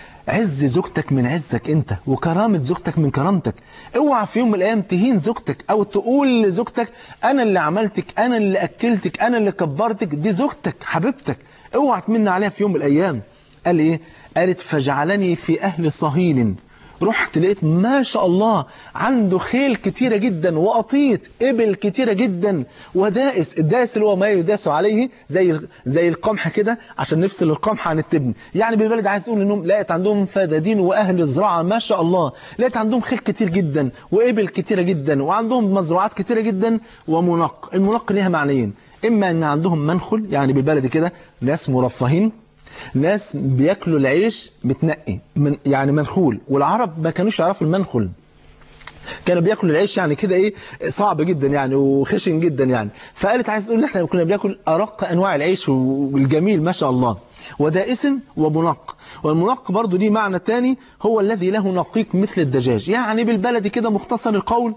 A: عز زوجتك من عزك انت وكرامة زوجتك من كرامتك اوعى في يوم من الايام تهين زوجتك او تقول لزوجتك انا اللي عملتك انا اللي اكلتك انا اللي كبرتك دي زوجتك حبيبتك اوعى تمن عليها في يوم من الايام قال ايه قالت فجعلني في اهل صهيل رحت لقيت ما شاء الله عنده خيل كتيرة جدا وقطيط إبل كتيرة جدا ودائس الدائس اللي هو ما يداس عليه زي زي القمح كده عشان نفصل القمح عن التبن يعني بالبلد عايز تقول انهم لقيت عندهم فدادين واهل الزراعه ما شاء الله لقيت عندهم خيل كتير جدا وإبل كتيرة جدا وعندهم مزروعات كتيرة جدا ومنق المنق ليها معنيين اما ان عندهم منخل يعني بالبلد كده ناس مرفهين ناس بياكلوا العيش متنقي من يعني منخول والعرب ما كانوش يعرفوا المنخل كانوا بياكلوا العيش يعني كده ايه صعب جدا يعني وخشن جدا يعني فقالت عايز تقول احنا كنا بناكل ارق انواع العيش والجميل ما شاء الله ودائس ومنق والمنق برضو ليه معنى تاني هو الذي له نقيق مثل الدجاج يعني بالبلد كده مختصر القول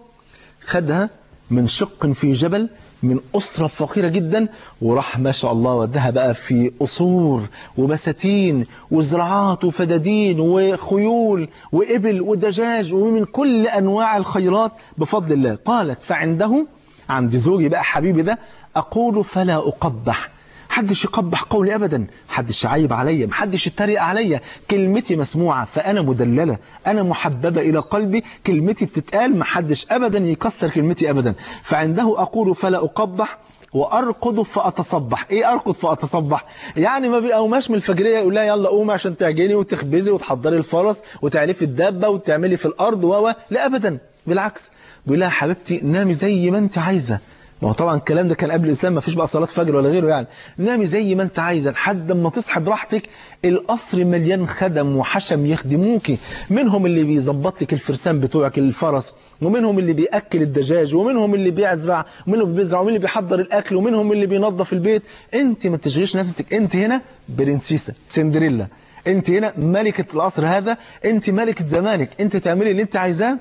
A: خدها من شق في جبل من أسرة فقيرة جدا وراح ما شاء الله ودها بقى في قصور وبساتين وزراعات وفدادين وخيول وإبل ودجاج ومن كل أنواع الخيرات بفضل الله قالت فعنده عند زوجي بقى حبيبي ده أقول فلا أقبح حدش يقبح قولي أبدا حدش يعيب عليا محدش يتريق عليا كلمتي مسموعة فأنا مدللة أنا محببة إلى قلبي كلمتي بتتقال محدش أبدا يكسر كلمتي أبدا فعنده أقول فلا أقبح وأرقد فأتصبح إيه أرقد فأتصبح يعني ما بيقوماش من الفجرية يقول لها يلا قومي عشان تعجني وتخبزي وتحضري الفرس وتعرفي الدابة وتعملي في الأرض و لا أبدا بالعكس بيقول لها حبيبتي نامي زي ما أنت عايزة ما هو طبعا الكلام ده كان قبل الإسلام ما فيش بقى صلاة فجر ولا غيره يعني نامي زي ما انت عايزة لحد ما تصحى براحتك القصر مليان خدم وحشم يخدموك منهم اللي بيظبط لك الفرسان بتوعك الفرس ومنهم اللي بيأكل الدجاج ومنهم اللي بيزرع ومنهم اللي بيزرع ومنهم اللي بيحضر الأكل ومنهم اللي بينظف البيت انت ما تشغلش نفسك انت هنا برنسيسة سندريلا انت هنا ملكة القصر هذا انت ملكة زمانك انت تعملي اللي انت عايزاه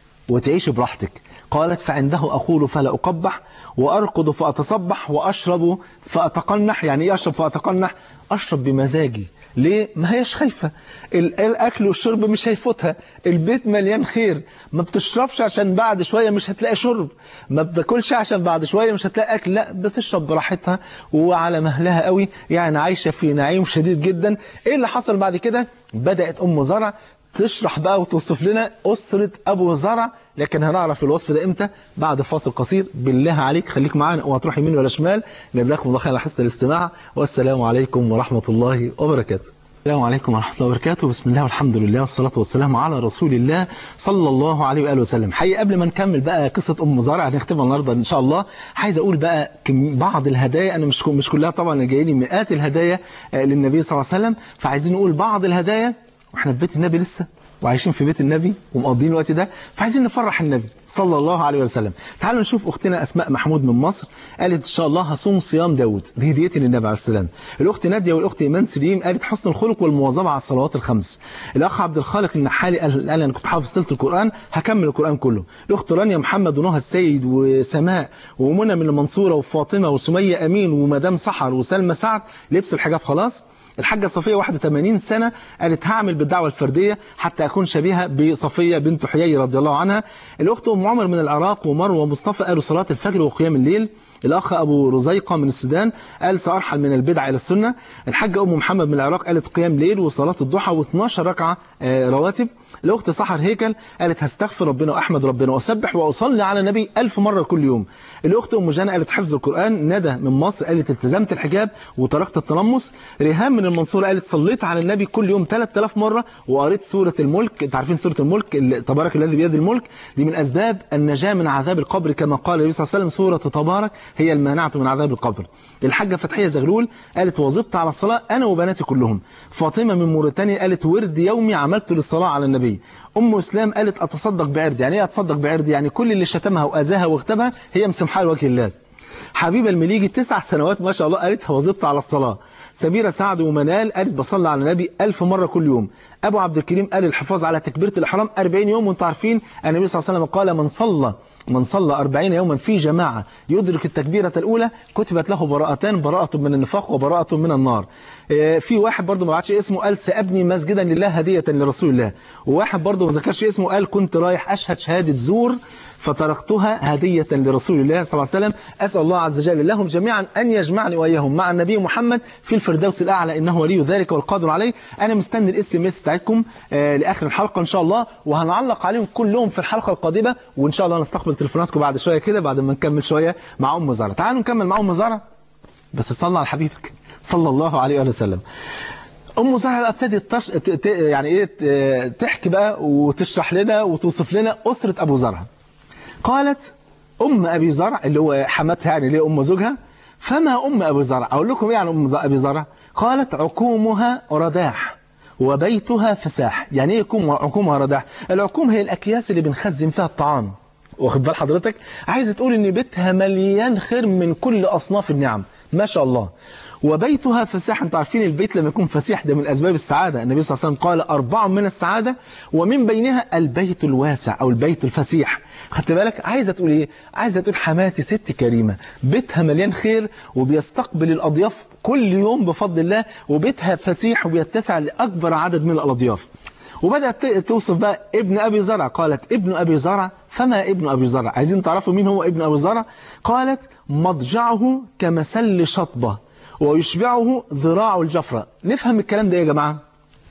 A: وتعيش براحتك قالت فعنده أقول فلا أقبح وأرقد فأتصبح وأشرب فأتقنح يعني إيه أشرب فأتقنح أشرب بمزاجي ليه؟ ما هيش خايفة الأكل والشرب مش هيفوتها البيت مليان خير ما بتشربش عشان بعد شوية مش هتلاقي شرب ما بتاكلش عشان بعد شوية مش هتلاقي أكل لا بتشرب براحتها وعلى مهلها قوي يعني عايشة في نعيم شديد جدا إيه اللي حصل بعد كده؟ بدأت أم زرع تشرح بقى وتوصف لنا أسرة أبو زرع لكن هنعرف الوصف ده إمتى بعد فاصل قصير بالله عليك خليك معانا وهتروح يمين ولا شمال جزاكم الله خير على حسن الاستماع والسلام عليكم ورحمة الله وبركاته السلام عليكم ورحمة الله وبركاته بسم الله والحمد لله والصلاة والسلام على رسول الله صلى الله عليه وآله وسلم حقيقة قبل ما نكمل بقى قصة أم زرع هنختمها النهاردة إن شاء الله عايز أقول بقى بعض الهدايا أنا مش مش كلها طبعا جاي لي مئات الهدايا للنبي صلى الله عليه وسلم فعايزين نقول بعض الهدايا واحنا في بيت النبي لسه وعايشين في بيت النبي ومقضين الوقت ده فعايزين نفرح النبي صلى الله عليه وسلم تعالوا نشوف أختنا أسماء محمود من مصر قالت إن شاء الله هصوم صيام داود دي هديتي للنبي عليه السلام الأخت نادية والأخت إيمان سليم قالت حسن الخلق والمواظبة على الصلوات الخمس الأخ عبد الخالق النحالي قال, قال أنا كنت حافظ سلة القرآن هكمل القرآن كله الأخت رانيا محمد ونهى السيد وسماء ومنى من المنصورة وفاطمة وسمية أمين ومدام سحر وسلمى سعد لبس الحجاب خلاص الحاجة صفية 81 سنة قالت هعمل بالدعوة الفردية حتى أكون شبيهة بصفية بنت حيي رضي الله عنها الأخت أم عمر من العراق ومروة ومصطفى قالوا صلاة الفجر وقيام الليل الأخ أبو رزيقة من السودان قال سأرحل من البدع إلى السنة الحاجة أم محمد من العراق قالت قيام ليل وصلاة الضحى و12 ركعة آه، رواتب الأخت سحر هيكل قالت هستغفر ربنا وأحمد ربنا وأسبح وأصلي على النبي ألف مرة كل يوم الأخت أم جانا قالت حفظ القرآن ندى من مصر قالت التزمت الحجاب وتركت التنمس ريهام من المنصورة قالت صليت على النبي كل يوم 3000 مرة وقريت سورة الملك انت عارفين سورة الملك ال- تبارك الذي بيد الملك دي من أسباب النجاة من عذاب القبر كما قال النبي صلى الله عليه وسلم سورة تبارك هي المانعة من عذاب القبر الحاجة فتحية زغلول قالت واظبت على الصلاة أنا وبناتي كلهم فاطمة من موريتانيا قالت ورد يومي عملته للصلاة على النبي أم إسلام قالت أتصدق بعرض يعني إيه أتصدق بعرض يعني كل اللي شتمها وأذاها واغتابها هي مسامحاه لوجه الله حبيبة المليجي تسع سنوات ما شاء الله قالت واظبت على الصلاة سميرة سعد ومنال قالت بصلي على النبي ألف مرة كل يوم أبو عبد الكريم قال الحفاظ على تكبيرة الإحرام 40 يوم وانتم عارفين أن النبي صلى الله عليه وسلم قال من صلى من صلى 40 يوما في جماعة يدرك التكبيرة الأولى كتبت له براءتان براءة من النفاق وبراءة من النار آه، في واحد برضو ما بعتش اسمه قال سأبني مسجدا لله هدية لرسول الله وواحد برضو ما ذكرش اسمه قال كنت رايح أشهد شهادة زور فتركتها هدية لرسول الله صلى الله عليه وسلم أسأل الله عز وجل لهم جميعا أن يجمعني وإياهم مع النبي محمد في الفردوس الأعلى إنه ولي ذلك والقادر عليه أنا مستني الاس ام اس بتاعتكم آه، لآخر الحلقة إن شاء الله وهنعلق عليهم كلهم في الحلقة القادمة وإن شاء الله نستقبل تليفوناتكم بعد شوية كده بعد ما نكمل شوية مع أم زهرة تعالوا نكمل مع أم زهرة بس تصلى على حبيبك صلى الله عليه وآله وسلم ام زهره بقى ابتدت تش... ت... ت... يعني ايه ت- تحكي بقى وتشرح لنا وتوصف لنا اسره ابو زرع قالت ام ابي زرع اللي هو حماتها يعني اللي هي ام زوجها فما ام ابي زرع اقول لكم ايه عن ام ز- ابي زرع قالت عكومها رداح وبيتها فساح يعني ايه يكون عكومها رداح العكوم هي الاكياس اللي بنخزن فيها الطعام واخد بال حضرتك عايزه تقول ان بيتها مليان خير من كل اصناف النعم ما شاء الله وبيتها فسيح انتوا عارفين البيت لما يكون فسيح ده من اسباب السعاده النبي صلى الله عليه وسلم قال اربع من السعاده ومن بينها البيت الواسع او البيت الفسيح خدت بالك عايزه تقول ايه عايزه تقول حماتي ست كريمه بيتها مليان خير وبيستقبل الاضياف كل يوم بفضل الله وبيتها فسيح وبيتسع لاكبر عدد من الاضياف وبدأت ت- توصف بقى ابن أبي زرع قالت ابن أبي زرع فما ابن أبي زرع عايزين تعرفوا مين هو ابن أبي زرع قالت مضجعه كمسل شطبة ويشبعه ذراع الجفرة نفهم الكلام ده يا جماعة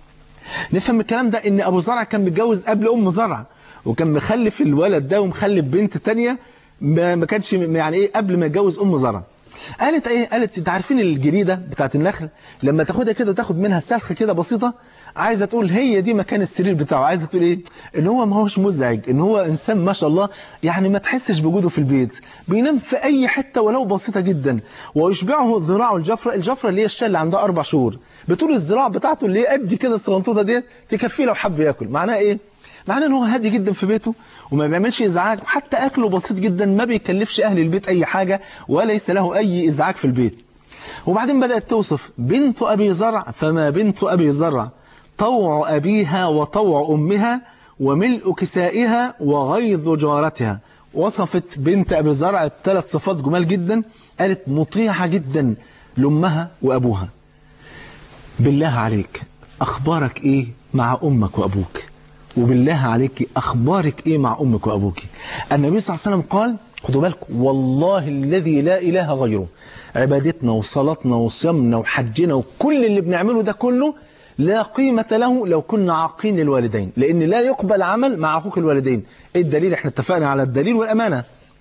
A: نفهم الكلام ده ان ابو زرع كان متجوز قبل ام زرع وكان مخلف الولد ده ومخلف بنت تانية ما ما كانش م- يعني ايه قبل ما يتجوز ام زرع قالت ايه قالت انت عارفين الجريده بتاعت النخل لما تاخدها كده وتاخد منها سلخه كده بسيطه عايزه تقول هي دي مكان السرير بتاعه عايزه تقول ايه ان هو ما هوش مزعج ان هو انسان ما شاء الله يعني ما تحسش بوجوده في البيت بينام في اي حته ولو بسيطه جدا ويشبعه ذراع الجفره الجفره اللي هي الشله اللي عندها اربع شهور بتقول الذراع بتاعته اللي هي قد كده الصغنطوطه ديت تكفيه لو حب ياكل معناها ايه معناه ان هو هادي جدا في بيته وما بيعملش ازعاج وحتى اكله بسيط جدا ما بيكلفش اهل البيت اي حاجه وليس له اي ازعاج في البيت وبعدين بدات توصف بنت ابي زرع فما بنت ابي زرع طوع ابيها وطوع امها وملء كسائها وغيظ جارتها وصفت بنت ابي زرع بثلاث صفات جمال جدا قالت مطيعه جدا لامها وابوها بالله عليك أخبارك إيه مع أمك وأبوك وبالله عليك أخبارك إيه مع أمك وأبوك النبي صلى الله عليه وسلم قال خدوا بالكم والله الذي لا إله غيره عبادتنا وصلاتنا وصيامنا وحجنا وكل اللي بنعمله ده كله لا قيمة له لو كنا عاقين الوالدين لأن لا يقبل عمل مع عقوق الوالدين إيه الدليل احنا اتفقنا على الدليل والأمانة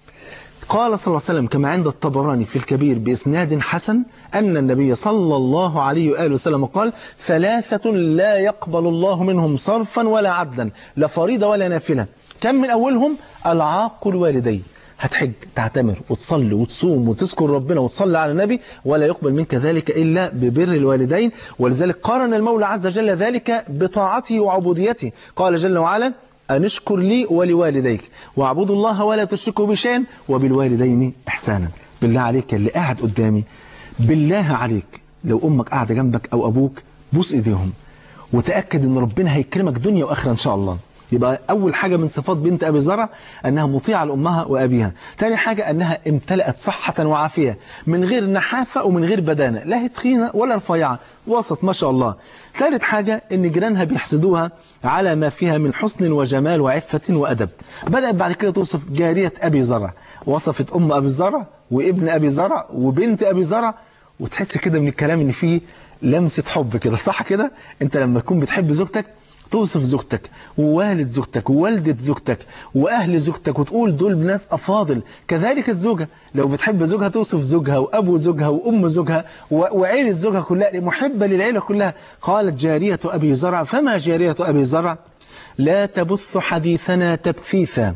A: قال صلى الله عليه وسلم كما عند الطبراني في الكبير بإسناد حسن أن النبي صلى الله عليه وآله وسلم قال ثلاثة لا يقبل الله منهم صرفا ولا عبدا لا فريضة ولا نافلة كم من أولهم العاق الوالدين هتحج تعتمر وتصلي وتصوم وتذكر ربنا وتصلي على النبي ولا يقبل منك ذلك إلا ببر الوالدين ولذلك قارن المولى عز وجل ذلك بطاعته وعبوديته قال جل وعلا أن اشكر لي ولوالديك واعبدوا الله ولا تشركوا بشيء وبالوالدين إحسانا بالله عليك اللي قاعد قدامي بالله عليك لو أمك قاعدة جنبك أو أبوك بوس إيديهم وتأكد أن ربنا هيكرمك دنيا وآخرة إن شاء الله يبقى أول حاجة من صفات بنت أبي زرع أنها مطيعة لأمها وأبيها ثاني حاجة أنها امتلأت صحة وعافية من غير نحافة ومن غير بدانة لا هي تخينة ولا رفيعة وسط ما شاء الله ثالث حاجة أن جيرانها بيحسدوها على ما فيها من حسن وجمال وعفة وأدب بدأت بعد كده توصف جارية أبي زرع وصفت أم أبي زرع وابن أبي زرع وبنت أبي زرع وتحس كده من الكلام ان فيه لمسة حب كده صح كده انت لما تكون بتحب زوجتك توصف زوجتك ووالد زوجتك ووالدة زوجتك وأهل زوجتك وتقول دول ناس أفاضل كذلك الزوجة لو بتحب زوجها توصف زوجها وأبو زوجها وأم زوجها وعيلة زوجها كلها محبة للعيلة كلها قالت جارية أبي زرع فما جارية أبي زرع لا تبث حديثنا تبثيثا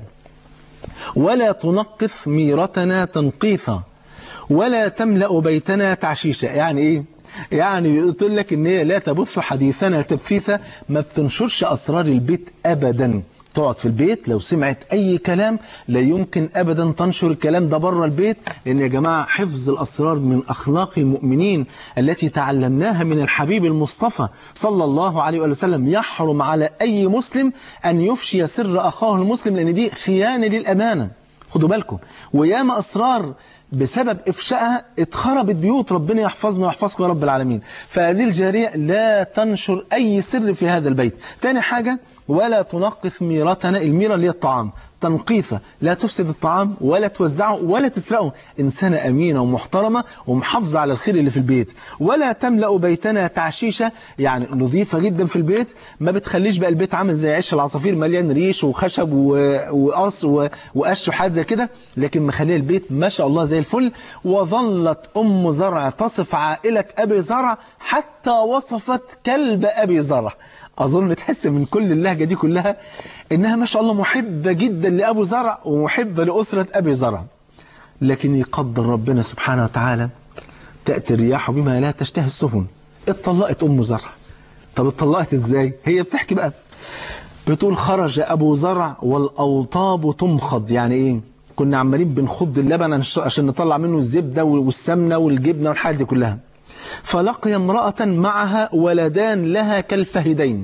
A: ولا تنقف ميرتنا تنقيثا ولا تملأ بيتنا تعشيشا يعني إيه يعني بتقول لك ان هي لا تبث حديثنا تبثيثا ما بتنشرش اسرار البيت ابدا تقعد في البيت لو سمعت اي كلام لا يمكن ابدا تنشر الكلام ده بره البيت لان يا جماعه حفظ الاسرار من اخلاق المؤمنين التي تعلمناها من الحبيب المصطفى صلى الله عليه وسلم يحرم على اي مسلم ان يفشي سر اخاه المسلم لان دي خيانه للامانه خدوا بالكم وياما اسرار بسبب إفشائها اتخربت بيوت ربنا يحفظنا ويحفظكم يا رب العالمين فهذه الجارية لا تنشر أي سر في هذا البيت تاني حاجة ولا تنقف ميرتنا الميرة اللي هي الطعام تنقيفة لا تفسد الطعام ولا توزعه ولا تسرقه إنسانة أمينة ومحترمة ومحافظة على الخير اللي في البيت ولا تملأ بيتنا تعشيشة يعني نظيفة جدا في البيت ما بتخليش بقى البيت عامل زي عش العصافير مليان ريش وخشب وقص وقش وحاجات زي كده لكن مخليه البيت ما شاء الله زي الفل وظلت أم زرع تصف عائلة أبي زرع حتى وصفت كلب أبي زرع أظن تحس من كل اللهجة دي كلها إنها ما شاء الله محبة جدا لأبو زرع ومحبة لأسرة أبي زرع لكن يقدر ربنا سبحانه وتعالى تأتي الرياح بما لا تشتهي السفن اتطلقت أم زرع طب اتطلقت إزاي هي بتحكي بقى بتقول خرج أبو زرع والأوطاب تمخض يعني إيه كنا عمالين بنخض اللبن عشان نطلع منه الزبدة والسمنة والجبنة والحاجات دي كلها فلقي امرأة معها ولدان لها كالفهدين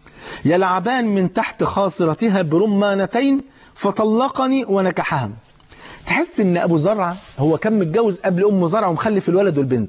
A: يلعبان من تحت خاصرتها برمانتين فطلقني ونكحها تحس ان ابو زرع هو كان متجوز قبل ام زرع ومخلف الولد والبنت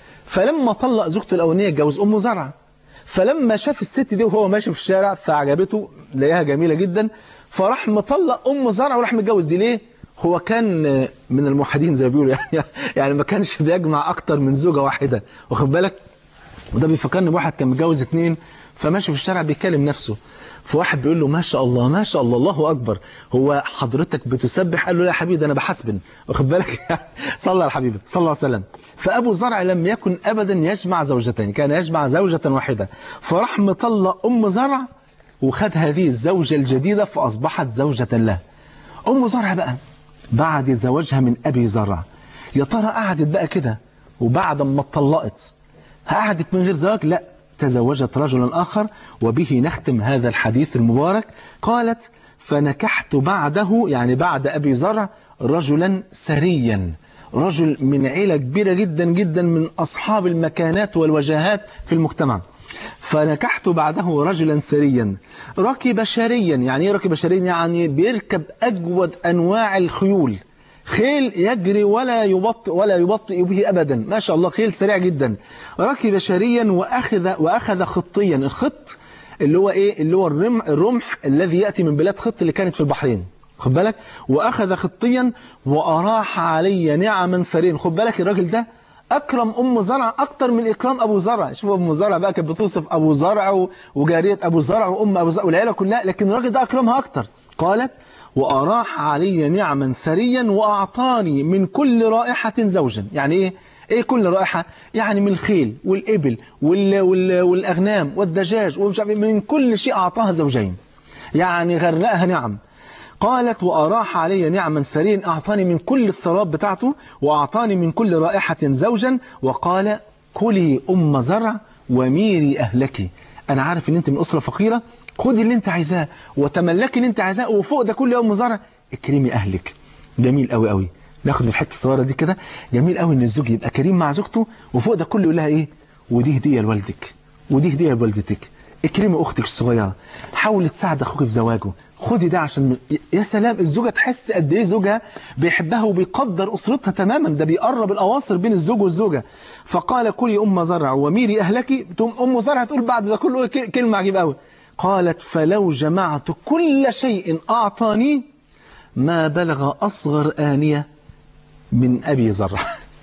A: فلما طلق زوجته الاولانيه اتجوز ام زرع فلما شاف الست دي وهو ماشي في الشارع فعجبته لقاها جميله جدا فراح مطلق ام زرع وراح متجوز دي ليه هو كان من الموحدين زي ما بيقولوا يعني يعني ما كانش بيجمع اكتر من زوجه واحده واخد بالك وده بيفكرني بواحد كان متجوز اتنين فماشي في الشارع بيكلم نفسه فواحد بيقول له ما شاء الله ما شاء الله الله اكبر هو حضرتك بتسبح قال له لا يا حبيبي ده انا بحسبن واخد بالك صلى على حبيبي صلى الله عليه وسلم فابو زرع لم يكن ابدا يجمع زوجتين كان يجمع زوجه واحده فراح مطلق ام زرع وخد هذه الزوجه الجديده فاصبحت زوجه له ام زرع بقى بعد زواجها من أبي زرع يا ترى قعدت بقى كده وبعد ما اتطلقت قعدت من غير زواج لا تزوجت رجلا آخر وبه نختم هذا الحديث المبارك قالت فنكحت بعده يعني بعد أبي زرع رجلا سريا رجل من عيلة كبيرة جدا جدا من أصحاب المكانات والوجاهات في المجتمع فنكحت بعده رجلا سريا ركب شريا يعني ايه ركب شريا يعني بيركب أجود أنواع الخيول خيل يجري ولا يبطئ ولا يبطئ به أبدا ما شاء الله خيل سريع جدا ركب شريا وأخذ وأخذ خطيا الخط اللي هو إيه اللي هو الرمح, الرمح الذي يأتي من بلاد خط اللي كانت في البحرين خد بالك وأخذ خطيا وأراح علي نعما ثرين خد بالك الراجل ده أكرم أم زرع أكتر من إكرام أبو زرع شوف أم زرع بقى كانت بتوصف أبو زرع وجارية أبو زرع وأم أبو زرع والعيلة كلها لكن الراجل ده أكرمها أكتر قالت وأراح علي نعما ثريا وأعطاني من كل رائحة زوجا يعني إيه ايه كل رائحة يعني من الخيل والإبل وال وال والأغنام والدجاج ومش عارف من كل شيء أعطاها زوجين يعني غرقها نعم قالت وأراح علي نعما ثرين أعطاني من كل الثراب بتاعته وأعطاني من كل رائحة زوجا وقال كلي أم زرع وميري أهلك أنا عارف أن أنت من أسرة فقيرة خدي اللي أنت عايزاه وتملكي اللي أنت عايزاه وفوق ده كل يوم زرع اكرمي أهلك جميل قوي قوي ناخد الحته الصغيره دي كده جميل قوي ان الزوج يبقى كريم مع زوجته وفوق ده كله يقول لها ايه ودي هديه لوالدك ودي هديه لوالدتك اكرمي اختك الصغيره حاولي تساعد اخوك في زواجه خدي ده عشان يا سلام الزوجه تحس قد ايه زوجها بيحبها وبيقدر اسرتها تماما ده بيقرب الاواصر بين الزوج والزوجه فقال كلي ام زرع وميري اهلك تقوم ام زرع تقول بعد ده كله كلمه عجيبه قوي قالت فلو جمعت كل شيء اعطاني ما بلغ اصغر انيه من أبي زرع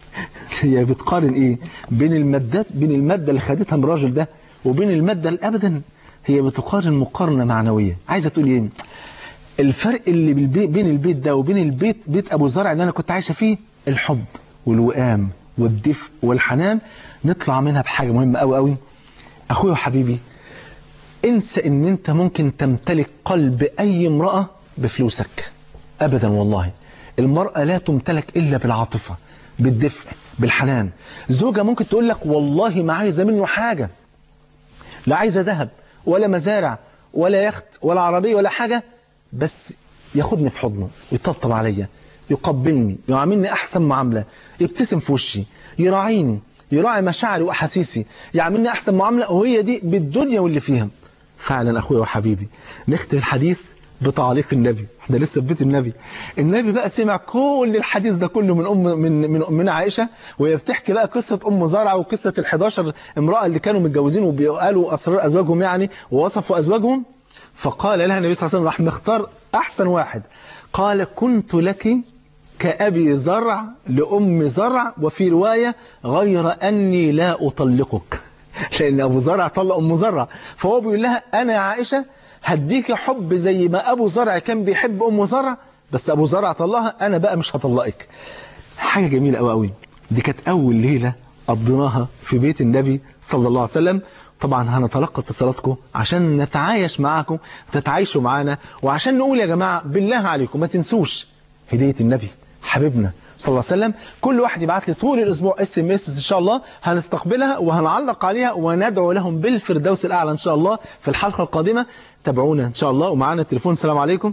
A: هي بتقارن إيه بين المادات بين المادة اللي خدتها من الراجل ده وبين المادة اللي أبدا هي بتقارن مقارنة معنوية عايزة تقول ايه الفرق اللي بالبي- بين البيت ده وبين البيت بيت ابو زرع اللي انا كنت عايشة فيه الحب والوئام والدفء والحنان نطلع منها بحاجة مهمة قوي قوي اخويا وحبيبي انسى ان انت ممكن تمتلك قلب اي امرأة بفلوسك ابدا والله المرأة لا تمتلك الا بالعاطفة بالدفء بالحنان زوجة ممكن تقول لك والله ما عايزة منه حاجة لا عايزة ذهب ولا مزارع ولا يخت ولا عربية ولا حاجة بس ياخدني في حضنه ويطبطب عليا يقبلني يعاملني أحسن معاملة يبتسم في وشي يراعيني يراعي مشاعري وأحاسيسي يعاملني أحسن معاملة وهي دي بالدنيا واللي فيها فعلا أخويا وحبيبي نختم الحديث بتعليق النبي احنا لسه في بيت النبي النبي بقى سمع كل الحديث ده كله من ام من من امنا عائشه وهي بتحكي بقى قصه ام زرعه وقصه ال11 امراه اللي كانوا متجوزين وقالوا اسرار ازواجهم يعني ووصفوا ازواجهم فقال لها النبي صلى الله عليه وسلم راح مختار احسن واحد قال كنت لك كأبي زرع لأم زرع وفي رواية غير أني لا أطلقك لأن أبو زرع طلق أم زرع فهو بيقول لها أنا يا عائشة هديك حب زي ما أبو زرع كان بيحب أم زرع بس أبو زرع طلقها أنا بقى مش هطلقك حاجة جميلة قوي قوي دي كانت أول ليلة قضيناها في بيت النبي صلى الله عليه وسلم طبعا هنتلقى اتصالاتكم عشان نتعايش معاكم تتعايشوا معانا وعشان نقول يا جماعة بالله عليكم ما تنسوش هدية النبي حبيبنا صلى الله عليه وسلم كل واحد يبعت لي طول الاسبوع اس ام اس ان شاء الله هنستقبلها وهنعلق عليها وندعو لهم بالفردوس الاعلى ان شاء الله في الحلقه القادمه تابعونا ان شاء الله ومعانا التليفون السلام عليكم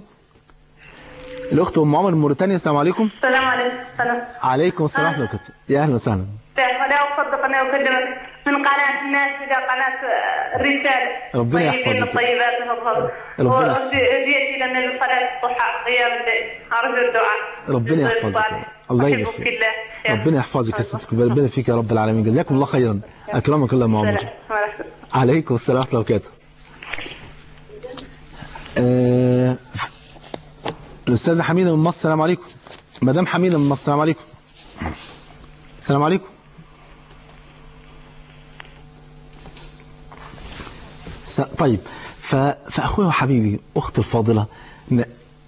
A: الاخت ام عمر من موريتانيا السلام عليكم
B: السلام عليكم السلام
A: عليكم السلام ورحمه الله وبركاته يا اهلا وسهلا
B: لا أصدق أني أكلمك من قناة الناس إلى قناة الرسالة
A: ربنا
B: طيبين
A: يحفظك.
B: الطيبات والفضل
A: ربنا يحفظك.
B: وجئت إلى من صلاة الضحى قيام الليل أرجو الدعاء
A: ربنا
B: بالصلاة
A: يحفظك
B: الصالح.
A: الله
B: أحبك
A: يبارك
B: في
A: فيك
B: الله يا
A: ربنا يحفظك يا ستك ربنا فيك يا رب العالمين جزاكم الله خيرا اكرمك الله يا ام عمر
B: سلام ورحمة الله.
A: عليكم السلام ورحمه الله وبركاته آه، الاستاذه حميده من مصر السلام عليكم مدام حميده من مصر السلام عليكم السلام عليكم س... طيب ف... فاخويا وحبيبي اختي الفاضله ن...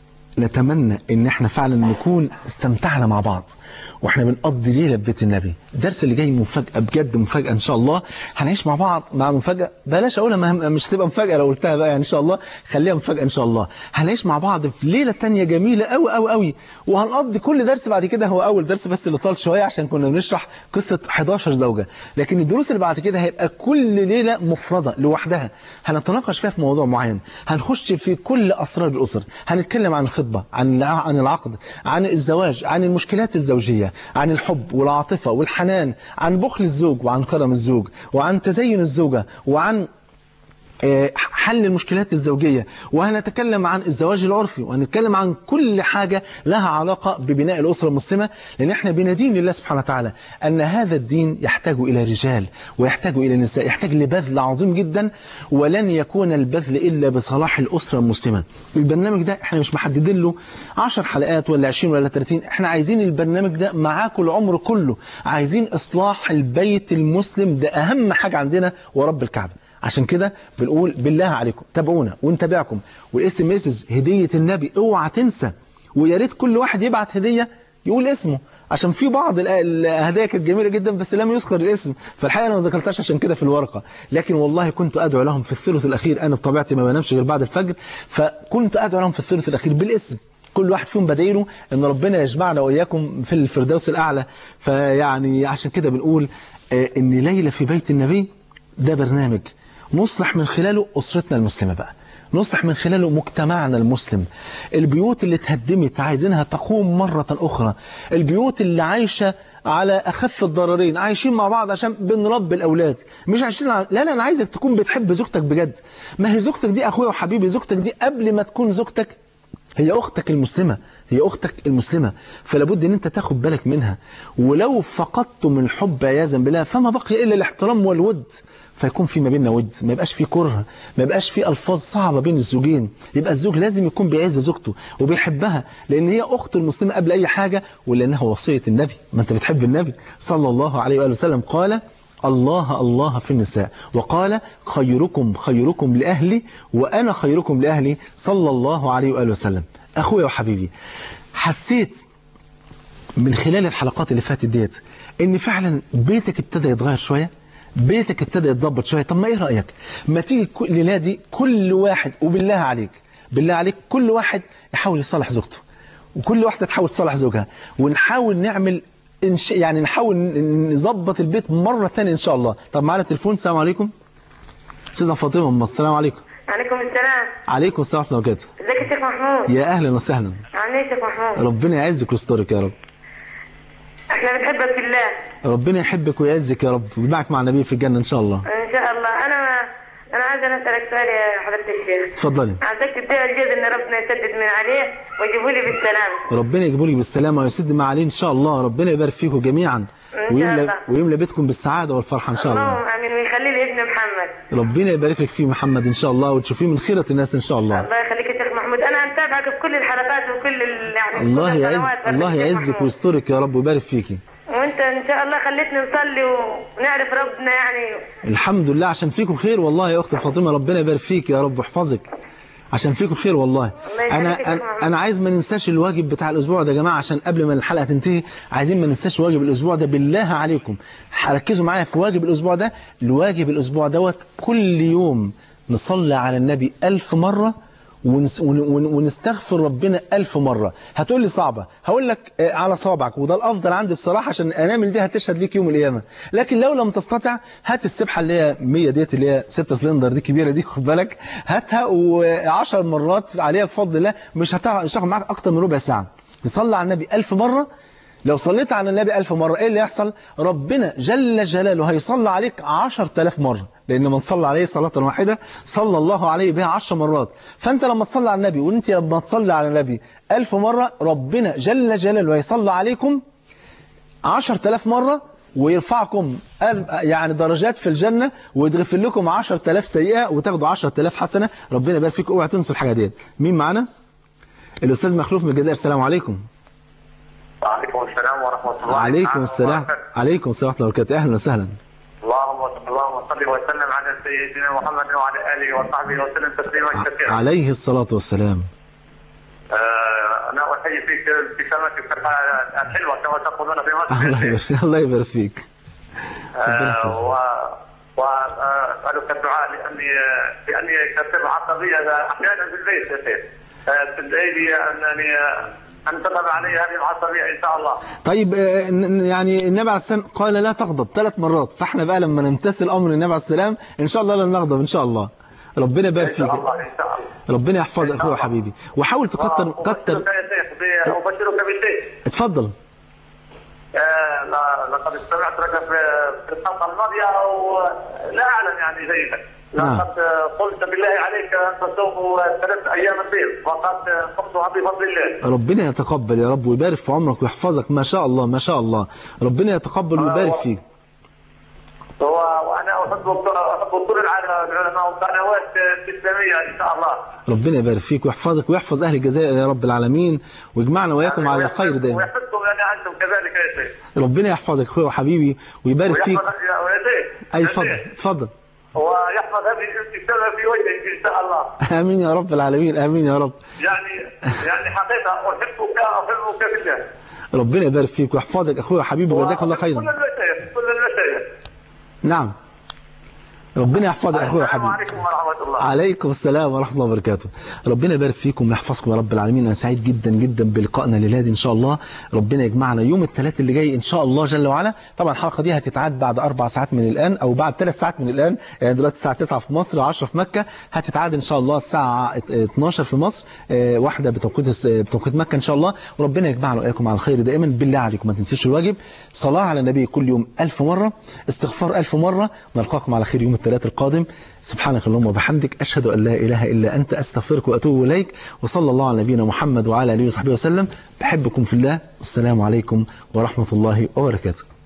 A: نتمنى ان احنا فعلا نكون استمتعنا مع بعض واحنا بنقضي ليله في بيت النبي الدرس اللي جاي مفاجاه بجد مفاجاه ان شاء الله هنعيش مع بعض مع مفاجاه بلاش اقولها ما- مش هتبقى مفاجاه لو قلتها بقى يعني ان شاء الله خليها مفاجاه ان شاء الله هنعيش مع بعض في ليله تانية جميله قوي قوي قوي وهنقضي كل درس بعد كده هو اول درس بس اللي طال شويه عشان كنا بنشرح قصه 11 زوجه لكن الدروس اللي بعد كده هيبقى كل ليله مفرده لوحدها هنتناقش فيها في موضوع معين هنخش في كل اسرار الاسر هنتكلم عن الخطبه عن الع- عن العقد عن الزواج عن المشكلات الزوجيه عن الحب والعاطفه والحنان عن بخل الزوج وعن كرم الزوج وعن تزين الزوجه وعن آه، حل المشكلات الزوجية وهنتكلم عن الزواج العرفي وهنتكلم عن كل حاجة لها علاقة ببناء الأسرة المسلمة لأن احنا بندين لله سبحانه وتعالى أن هذا الدين يحتاج إلى رجال ويحتاج إلى نساء يحتاج لبذل عظيم جدا ولن يكون البذل إلا بصلاح الأسرة المسلمة البرنامج ده احنا مش محددين له 10 حلقات ولا 20 ولا 30 احنا عايزين البرنامج ده معاكم العمر كله عايزين إصلاح البيت المسلم ده أهم حاجة عندنا ورب الكعبة عشان كده بنقول بالله عليكم تابعونا ونتابعكم والاس ام اس هديه النبي اوعى تنسى ويا ريت كل واحد يبعت هديه يقول اسمه عشان في بعض الأ- الهدايا كانت جميله جدا بس لم يذكر الاسم فالحقيقه انا ما ذكرتهاش عشان كده في الورقه لكن والله كنت ادعو لهم في الثلث الاخير انا بطبيعتي ما بنامش غير بعد الفجر فكنت ادعو لهم في الثلث الاخير بالاسم كل واحد فيهم بدايله ان ربنا يجمعنا واياكم في الفردوس الاعلى فيعني عشان كده بنقول آه، ان ليله في بيت النبي ده برنامج نصلح من خلاله أسرتنا المسلمة بقى نصلح من خلاله مجتمعنا المسلم البيوت اللي اتهدمت عايزينها تقوم مرة أخرى البيوت اللي عايشة على أخف الضررين عايشين مع بعض عشان بنربي الأولاد مش عايشين على... لا لا أنا عايزك تكون بتحب زوجتك بجد ما هي زوجتك دي أخويا وحبيبي زوجتك دي قبل ما تكون زوجتك هي أختك المسلمة هي أختك المسلمة فلا بد أن أنت تاخد بالك منها ولو فقدتم الحب عياذا بالله فما بقي إلا الاحترام والود فيكون في ما بيننا ود ما يبقاش في كره ما يبقاش في ألفاظ صعبة بين الزوجين يبقى الزوج لازم يكون بيعز زوجته وبيحبها لأن هي أخته المسلمة قبل أي حاجة ولأنها وصية النبي ما أنت بتحب النبي صلى الله عليه وآله وسلم قال الله الله في النساء وقال خيركم خيركم لأهلي وأنا خيركم لأهلي صلى الله عليه وآله وسلم أخويا وحبيبي حسيت من خلال الحلقات اللي فاتت ديت ان فعلا بيتك ابتدى يتغير شويه بيتك ابتدى يتظبط شويه طب ما ايه رايك ما تيجي كل الليله دي كل واحد وبالله عليك بالله عليك كل واحد يحاول يصلح زوجته وكل واحده تحاول تصلح زوجها ونحاول نعمل إنش... يعني نحاول ن- نظبط البيت مره ثانيه ان شاء الله طب معانا تليفون السلام عليكم استاذه فاطمه من مصر السلام عليكم
B: عليكم السلام
A: عليكم السلام ورحمه الله وبركاته
B: ازيك يا شيخ محمود
A: يا اهلا وسهلا
B: عامل ايه يا شيخ محمود
A: ربنا يعزك ويسترك يا رب
B: احنا بنحبك في الله
A: ربنا يحبك ويعزك يا رب ويجمعك مع النبي في الجنه ان شاء الله
B: ان شاء الله انا انا عايزه اسالك سؤال يا حضره الشيخ
A: اتفضلي
B: عايزك تدعي الجوز ان ربنا يسدد من عليه ويجيبه لي بالسلامه
A: ربنا يجيبه لك بالسلامه ويسد ما عليه ان شاء الله ربنا يبارك فيكم جميعا
B: شاء
A: ويملى
B: الله.
A: ويملى بيتكم بالسعاده والفرحه ان شاء الله
B: اللهم امين ويخلي لي ابن محمد
A: ربنا يبارك لك فيه محمد ان شاء الله وتشوفيه من خيره الناس ان شاء الله
B: الله يخليك يا شيخ محمود انا متابعك في كل الحلقات وكل ال... يعني
A: الله
B: كل
A: يعز
B: القنوات برضه
A: الله
B: يا شيخ
A: يعزك
B: محمود.
A: ويسترك يا رب ويبارك فيكي
B: وانت ان شاء الله خليتني نصلي ونعرف ربنا يعني
A: الحمد لله عشان فيكم خير والله يا اخت فاطمه ربنا يبارك فيك يا رب ويحفظك عشان فيكم خير والله
B: الله يخليك يا
A: انا
B: شيخ
A: انا,
B: محمد.
A: أنا عايز ما ننساش الواجب بتاع الاسبوع ده يا جماعه عشان قبل ما الحلقه تنتهي عايزين ما ننساش واجب الاسبوع ده بالله عليكم ركزوا معايا في واجب الاسبوع ده الواجب الاسبوع دوت كل يوم نصلي على النبي ألف مرة ونس ون ون ونستغفر ربنا ألف مرة هتقول لي صعبة هقول لك آه، على صوابعك وده الأفضل عندي بصراحة عشان أنامل دي هتشهد ليك يوم القيامة لكن لو لم تستطع هات السبحة اللي هي 100 ديت اللي هي 6 سلندر دي كبيرة دي خد بالك هاتها و10 مرات عليها بفضل الله مش هتع- مش هتاخد معاك أكتر من ربع ساعة تصلي على النبي ألف مرة لو صليت على النبي ألف مرة إيه اللي يحصل ربنا جل جلاله هيصلي عليك عشر تلاف مرة لأن من صلى عليه صلاة واحدة صلى الله عليه بها عشر مرات فأنت لما تصلي على النبي وأنت لما تصلي على النبي ألف مرة ربنا جل جلاله هيصلي عليكم عشر تلاف مرة ويرفعكم ألف- يعني درجات في الجنة ويغفر لكم عشر تلاف سيئة وتاخدوا عشر تلاف حسنة ربنا يبارك فيكم اوعى تنسوا الحاجة ديت مين معانا؟ الأستاذ مخلوف من الجزائر السلام عليكم
C: وعليكم السلام ورحمة الله
A: عليكم
C: تعالى
A: السلام
C: وبركاته.
A: عليكم السلام ورحمة الله وبركاته أهلا وسهلا
C: اللهم اللهم صل وسلم على سيدنا محمد وعلى آله وصحبه وسلم تسليما كثيرا.
A: عليه الصلاة والسلام
C: آه، أنا أحيي فيك ابتسامتك الحلوة كما تقولون في
A: الله
C: مصر.
A: يبارك الله يبارك فيك ربنا
C: آه،
A: يحفظك.
C: و وأسألك الدعاء لأني لأني كثير عصبية أحيانا في البيت يا شيخ. آه، تدعي لي أنني أن تذهب علي هذه العصبية إن شاء الله.
A: طيب آه، ن- ن- يعني النبي عليه السلام قال لا تغضب ثلاث مرات فاحنا بقى لما نمتثل أمر النبي عليه السلام إن شاء الله لن نغضب إن شاء الله ربنا يبارك
C: إن
A: فيك
C: شاء الله إن شاء الله.
A: ربنا يحفظك أخويا وحبيبي وحاول تكتر كتر
C: أبشرك يا شيخ ب- أبشرك بشيء
A: اتفضل
C: آه، لا- لقد استمعت لك في في الحلقه الماضيه ولا اعلم يعني جيدا
A: نعم.
C: لقد قلت بالله عليك ان تصوم ثلاث ايام البيض وقد قمتها بفضل الله
A: ربنا يتقبل يا رب ويبارك في عمرك ويحفظك ما شاء الله ما شاء الله ربنا يتقبل ويبارك فيك
C: و- وانا احب احب طول العلماء والقنوات الاسلاميه ان شاء الله
A: ربنا يبارك فيك ويحفظك ويحفظ أهل الجزائر يا رب العالمين ويجمعنا وإياكم على الخير دائما
C: ويحفظكم يعني انتم كذلك يا شيخ
A: ربنا يحفظك أخويا وحبيبي ويبارك فيك
C: ويحفظ يا شيخ
A: أي
C: يا
A: اتفضل
C: شيخ.
A: اتفضل
C: ويحفظ هذه الابتسامه في وجهك ان شاء الله
A: آمين يا رب العالمين آمين يا رب
C: يعني يعني حقيقه احبك احبك بالله
A: ربنا يبارك فيك ويحفظك أخويا وحبيبي وجزاك الله
C: كل
A: خيرا
C: المشايخ كل المشايخ
A: نعم ربنا يحفظك أخويا
C: السلام
A: وحبيبي
C: عليكم ورحمه الله
A: عليكم السلام ورحمة الله وبركاته ربنا يبارك فيكم ويحفظكم يا رب العالمين أنا سعيد جدا جدا بلقائنا ليلاد إن شاء الله ربنا يجمعنا يوم الثلاث اللي جاي إن شاء الله جل وعلا طبعا الحلقة دي هتتعاد بعد أربع ساعات من الآن أو بعد ثلاث ساعات من الآن يعني دلوقتي الساعة 9 في مصر 10 في مكة هتتعاد إن شاء الله الساعة 12 في مصر آه، واحدة بتوقيت الس- بتوقيت مكة إن شاء الله وربنا يجمعنا وإياكم على الخير دائما بالله عليكم ما تنسوش الواجب صلاة على النبي كل يوم ألف مرة استغفار ألف مرة نلقاكم على خير يوم الثلاث القادم سبحانك اللهم وبحمدك أشهد أن لا إله إلا أنت أستغفرك وأتوب إليك وصلى الله على نبينا محمد وعلى آله وصحبه وسلم بحبكم في الله والسلام عليكم ورحمة الله وبركاته